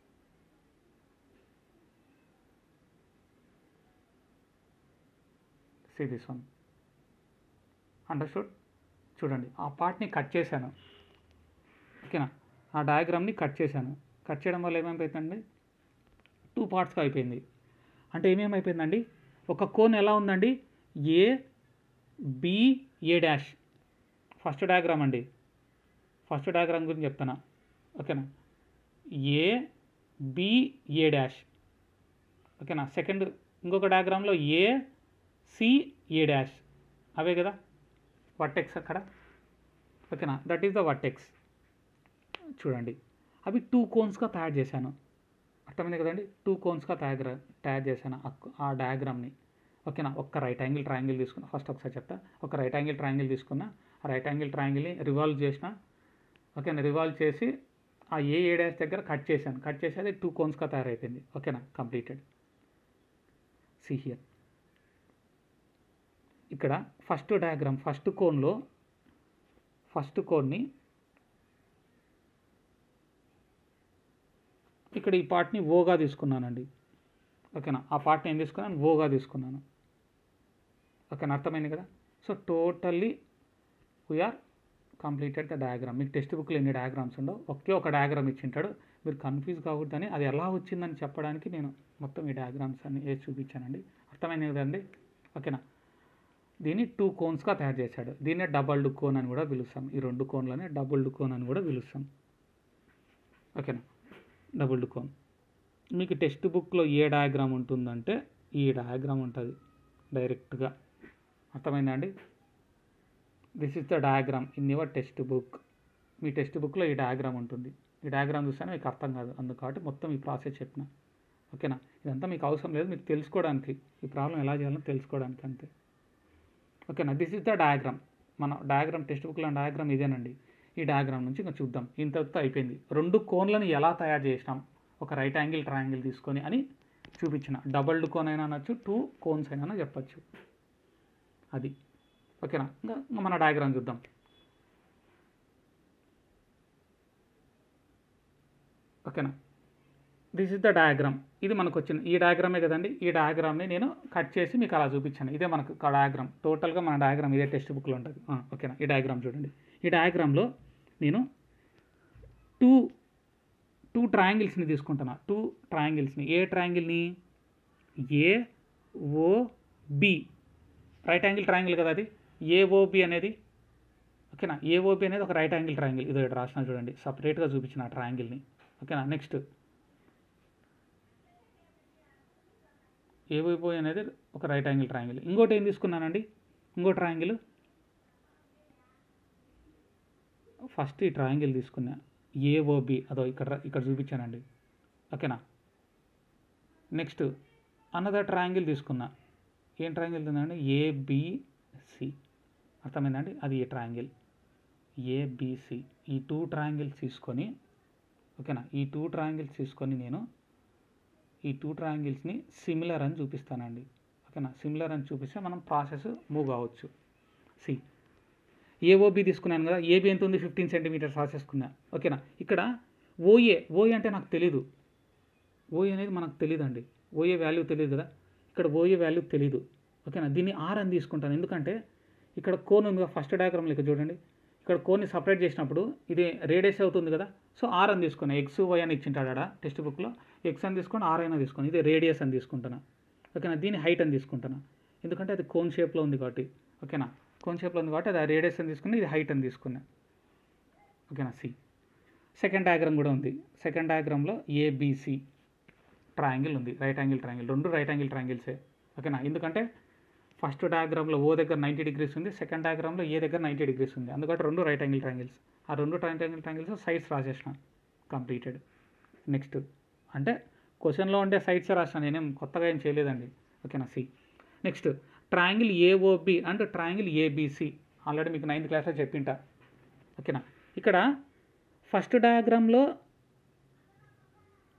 సి దిస్ వన్ అండర్స్టూడ్ చూడండి ఆ పార్ట్ని కట్ చేశాను ఓకేనా ఆ డయాగ్రామ్ని కట్ చేశాను కట్ చేయడం వల్ల ఏమైపోయిందండి టూ పార్ట్స్గా అయిపోయింది అంటే ఏమేమైపోయిందండి ఒక కోన్ ఎలా ఉందండి A B A dash first diagram అండి ఫస్ట్ డయాగ్రామ్ గురించి చెప్తాను ఓకేనా ఏ బి ఏ డాష్ ఓకేనా సెకండ్ ఇంకొక డయాగ్రామ్లో ఏ సి ఏ డాష్ అవే కదా వర్టెక్స్ అక్కడ ఓకేనా దట్ ఈస్ ద వర్టెక్స్ చూడండి అవి టూ కోన్స్గా తయారు చేశాను అర్థమైంది కదండి టూ కోన్స్గా తయారు తయారు చేశాను ఆ- ఆ డయాగ్రామ్ని ఓకేనా ఒక్క రైట్ యాంగిల్ ట్రయాంగిల్ తీసుకున్నా ఫస్ట్ ఒకసారి చెప్తా ఒక రైట్ యాంగిల్ ట్రయాంగిల్ తీసుకున్నా ఆ రైట్ యాంగిల్ ట్రయాంగిల్ని రివాల్వ్ చేసిన ఓకేనా రివాల్వ్ చేసి ఆ ఏ ఏ డాష్ దగ్గర కట్ చేశాను కట్ చేసి అది టూ కోన్స్గా తయారైపోయింది ఓకేనా కంప్లీటెడ్ సి హియర్ ఇక్కడ ఫస్ట్ డయాగ్రామ్ ఫస్ట్ కోన్లో ఫస్ట్ కోడ్ని ఇక్కడ ఈ పార్ట్ని ఓగా తీసుకున్నానండి ఓకేనా ఆ పార్ట్ని ఏం తీసుకున్నాను ఓగా తీసుకున్నాను ఓకేనా అర్థమైంది కదా so totally we are completed the diagram మీకు టెక్స్ట్ బుక్లో ఎన్ని డయాగ్రామ్స్ ఉండవు ఒకే ఒక డయాగ్రామ్ ఇచ్చింటాడు మీరు కన్ఫ్యూజ్ కావద్దని అది ఎలా వచ్చిందని చెప్పడానికి నేను మొత్తం ఈ డయాగ్రామ్స్ అన్ని వేసి చూపించానండి అర్థమైంది కదండి ఓకేనా దీన్ని టూ కోన్స్గా తయారు చేశాడు దీన్నే డబల్డ్ కోన్ అని కూడా పిలుస్తాం ఈ రెండు కోన్లని డబుల్డ్ కోన్ అని కూడా పిలుస్తాం ఓకేనా డబుల్డ్ కోన్ మీకు టెక్స్ట్ బుక్లో ఏ డయాగ్రామ్ ఉంటుందంటే ఈ డయాగ్రామ్ ఉంటుంది డైరెక్ట్గా అర్థమైందా అండి this is the diagram in your textbook మీ టెక్స్ట్ బుక్లో ఈ డయాగ్రామ్ ఉంటుంది ఈ డయాగ్రామ్ చూస్తేనే మీకు అర్థం కాదు అందుకు కాబట్టి మొత్తం ఈ ప్రాసెస్ చెప్పిన ఓకేనా ఇదంతా మీకు అవసరం లేదు మీకు తెలుసుకోవడానికి ఈ ప్రాబ్లం ఎలా చేయాలో తెలుసుకోవడానికి అంతే ఓకేనా దిస్ ఇస్ ద డయాగ్రామ్ మన డయాగ్రామ్ టెక్స్ట్ బుక్లో డయాగ్రామ్ ఇదేనండి ఈ డయాగ్రామ్ నుంచి ఇంకా చూద్దాం ఇంతతో అయిపోయింది రెండు కోన్లను ఎలా తయారు చేసినాం ఒక రైట్ యాంగిల్ ట్రయాంగిల్ తీసుకొని అని చూపించిన డబల్డ్ కోన్ అయినా అనొచ్చు టూ కోన్స్ అయినా చెప్పచ్చు అది ఓకేనా ఇంకా ఇంకా మన డయాగ్రామ్ చూద్దాం ఓకేనా దిస్ ఇస్ ద డయాగ్రామ్ ఇది మనకు వచ్చిన ఈ డయాగ్రామే కదండి ఈ డయాగ్రామ్ని నేను కట్ చేసి మీకు అలా చూపించాను ఇదే మనకు డయాగ్రామ్ టోటల్గా మన డయాగ్రామ్ ఇదే టెక్స్ట్ బుక్లో ఉంటుంది ఆ, ఓకేనా ఈ డయాగ్రామ్ చూడండి ఈ డయాగ్రామ్లో నేను టూ టూ ట్రయాంగిల్స్ని తీసుకుంటున్నా టూ ట్రయాంగిల్స్ని ఏ ట్రయాంగిల్ని A O B right angle triangle కదా అది ఏఓబి అనేది ఓకేనా ఏఓబి అనేది ఒక రైట్ యాంగిల్ ట్రయాంగిల్ ఇదో ఇక్కడ రాసిన చూడండి సపరేట్గా చూపించిన ఆ ట్రయాంగిల్ని ఓకేనా నెక్స్ట్ ఏఓబి అనేది ఒక రైట్ యాంగిల్ ట్రయాంగిల్ ఇంకోటి ఏం తీసుకున్నానండి ఇంకో ట్రయాంగిల్ ఫస్ట్ ఈ ట్రయాంగిల్ తీసుకున్నా ఏఓబి అదో ఇక్కడ ఇక్కడ చూపించానండి ఓకేనా నెక్స్ట్ అనదర్ ట్రయాంగిల్ తీసుకున్నా ఏం ట్రయాంగిల్ తిందండి ఏబిసి అర్థమైందండి అది ఏ ట్రయాంగిల్ ఏబిసి ఈ టూ ట్రయాంగిల్స్ తీసుకొని ఓకేనా ఈ టూ ట్రయాంగిల్స్ తీసుకొని నేను ఈ టూ ట్రయాంగిల్స్ని సిమిలర్ అని చూపిస్తానండి ఓకేనా సిమిలర్ అని చూపిస్తే మనం ప్రాసెస్ మూవ్ కావచ్చు సి ఏఓబి తీసుకున్నాను కదా ఏబి ఎంత ఉంది ఫిఫ్టీన్ సెంటీమీటర్స్ రాసేసుకున్నా ఓకేనా ఇక్కడ ఓఏ ఓఏ అంటే నాకు తెలీదు ఓఏ అనేది మనకు తెలియదండి ఓఏ వాల్యూ తెలియదు కదా ఇక్కడ ఓఏ వాల్యూ తెలీదు ఓకేనా దీన్ని ఆర్ అని తీసుకుంటాను ఎందుకంటే ఇక్కడ కోన్ ఉంది కదా ఫస్ట్ డయాగ్రామ్ లెక్క చూడండి ఇక్కడ కోన్ని సపరేట్ చేసినప్పుడు ఇది రేడియస్ అవుతుంది కదా సో ఆర్ అని తీసుకున్నా ఎక్స్ వై అని ఇచ్చింటాడు ఆడ టెక్స్ట్ బుక్లో ఎక్స్ అని తీసుకొని ఆర్ అయినా తీసుకొని ఇది రేడియస్ అని తీసుకుంటున్నా ఓకేనా దీన్ని హైట్ అని తీసుకుంటున్నా ఎందుకంటే అది కోన్ షేప్లో ఉంది కాబట్టి ఓకేనా కోన్ షేప్లో ఉంది కాబట్టి అది రేడియస్ అని తీసుకుని ఇది హైట్ అని తీసుకున్నా ఓకేనా సి సెకండ్ డయాగ్రామ్ కూడా ఉంది సెకండ్ డయాగ్రామ్లో ఏబిసి ట్రయాంగిల్ ఉంది రైట్ యాంగిల్ ట్రయాంగిల్ రెండు రైట్ యాంగిల్ ట్రయాంగిల్సే ఓకేనా ఎందుకంటే ఫస్ట్ డయాగ్రామ్లో ఓ దగ్గర నైంటీ డిగ్రీస్ ఉంది సెకండ్ డయాగ్రామ్లో ఏ దగ్గర నైంటీ డిగ్రీస్ ఉంది అందుకని రెండు రైట్ యాంగిల్ ట్రయాంగిల్స్ ఆ రెండు రైట్ యాంగిల్ ట్రయాంగిల్స్ సైడ్స్ రాసేసిన కంప్లీటెడ్ నెక్స్ట్ అంటే క్వశ్చన్లో ఉండే సైడ్స్ రాసిన నేనేం కొత్తగా ఏం చేయలేదండి ఓకేనా see next triangle AOB and triangle ABC already మీకు నైన్త్ క్లాస్లో చెప్పింటా ఓకేనా ఇక్కడ ఫస్ట్ డయాగ్రామ్లో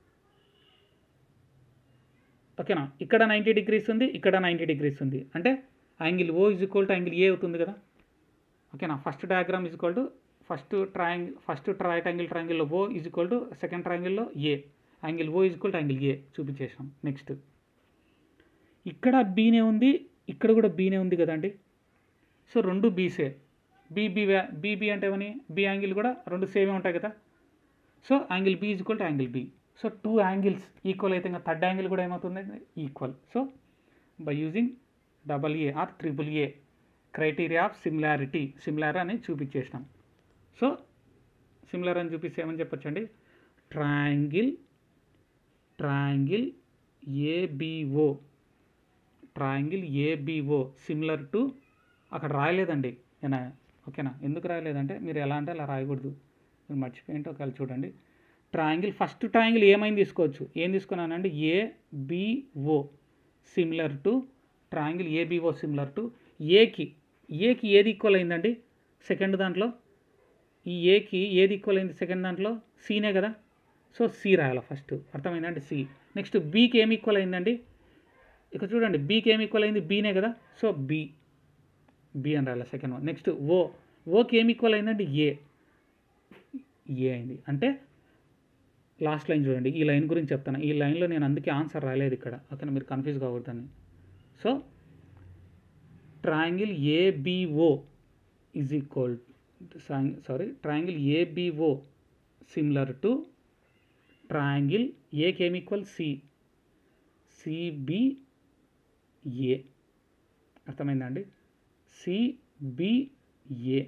ఓకేనా ఇక్కడ నైంటీ డిగ్రీస్ ఉంది ఇక్కడ నైంటీ డిగ్రీస్ ఉంది అంటే angle O is equal to angle A అవుతుంది కదా ఓకేనా first diagram is equal to first triangle first right angle ట్రయాంగిల్లో O is equal to second ట్రయాంగిల్లో A angle O is equal to angle A చూపించేసాం next ఇక్కడ బీనే ఉంది ఇక్కడ కూడా బీనే ఉంది కదండి సో రెండు బీసే బీబీ బీబీ అంటే ఏమని బి యాంగిల్ కూడా రెండు సేమే ఉంటాయి కదా so angle B is equal to angle B so two angles equal అయితే ఇంకా థర్డ్ యాంగిల్ కూడా ఏమవుతుంది equal so by using double A or triple A criteria of similarity similar అని చూపించేసినాం సో సిమిలర్ అని చూపిస్తే ఏమని చెప్పొచ్చండి triangle triangle ABO triangle ABO similar to అక్కడ రాయలేదండి నేను ఓకేనా ఎందుకు రాయలేదంటే మీరు ఎలా అంటే అలా రాయకూడదు మీరు మర్చిపోయింటే ఒకవేళ చూడండి ట్రయాంగిల్ ఫస్ట్ ట్రయాంగిల్ ఏమైంది తీసుకోవచ్చు ఏం తీసుకున్నానండి ABO similar to triangle ABO similar to ఏకి ఏకి ఏది ఈక్వల్ అయిందండి సెకండ్ దాంట్లో ఈ ఏకి ఏది ఈక్వల్ అయింది సెకండ్ దాంట్లో సీనే కదా సో సి రాయాలి ఫస్ట్ అర్థమైందండి సి నెక్స్ట్ బీకి ఏమి ఈక్వల్ అయిందండి ఇక్కడ చూడండి బీకి ఏమి ఈక్వల్ అయింది బీనే కదా సో బి బి అని రాయాలి సెకండ్ వన్ నెక్స్ట్ ఓ ఓకి ఏమి ఈక్వల్ అయిందండి ఏ ఏ అయింది అంటే లాస్ట్ లైన్ చూడండి ఈ లైన్ గురించి చెప్తాను ఈ లైన్లో నేను అందుకే ఆన్సర్ రాయలేదు ఇక్కడ ఓకేనా మీరు కన్ఫ్యూజ్ కాకూడదని so triangle ABO is equal sorry triangle ABO similar to triangle ఏకి ఏమి ఈక్వల్ సి సిబిఏ అర్థమైందండి సిబిఏ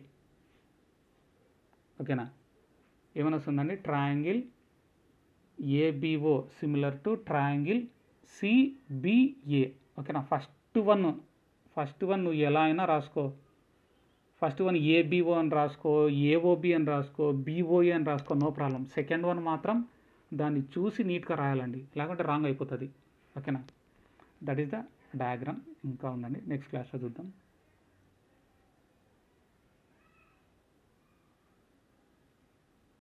ఓకేనా ఏమైనా వస్తుందండి triangle ABO similar to triangle CBA ఓకేనా ఫస్ట్ వన్ ఫస్ట్ వన్ నువ్వు ఎలా అయినా రాసుకో ఫస్ట్ వన్ ఏబిఓ అని రాసుకో ఏఓబి అని రాసుకో బీఓఏ అని రాసుకో నో ప్రాబ్లం సెకండ్ వన్ మాత్రం దాన్ని చూసి నీట్గా రాయాలండి లేకుంటే రాంగ్ అయిపోతుంది ఓకేనా దట్ ఈస్ ద డయాగ్రామ్ ఇంకా ఉందండి నెక్స్ట్ క్లాస్లో చూద్దాం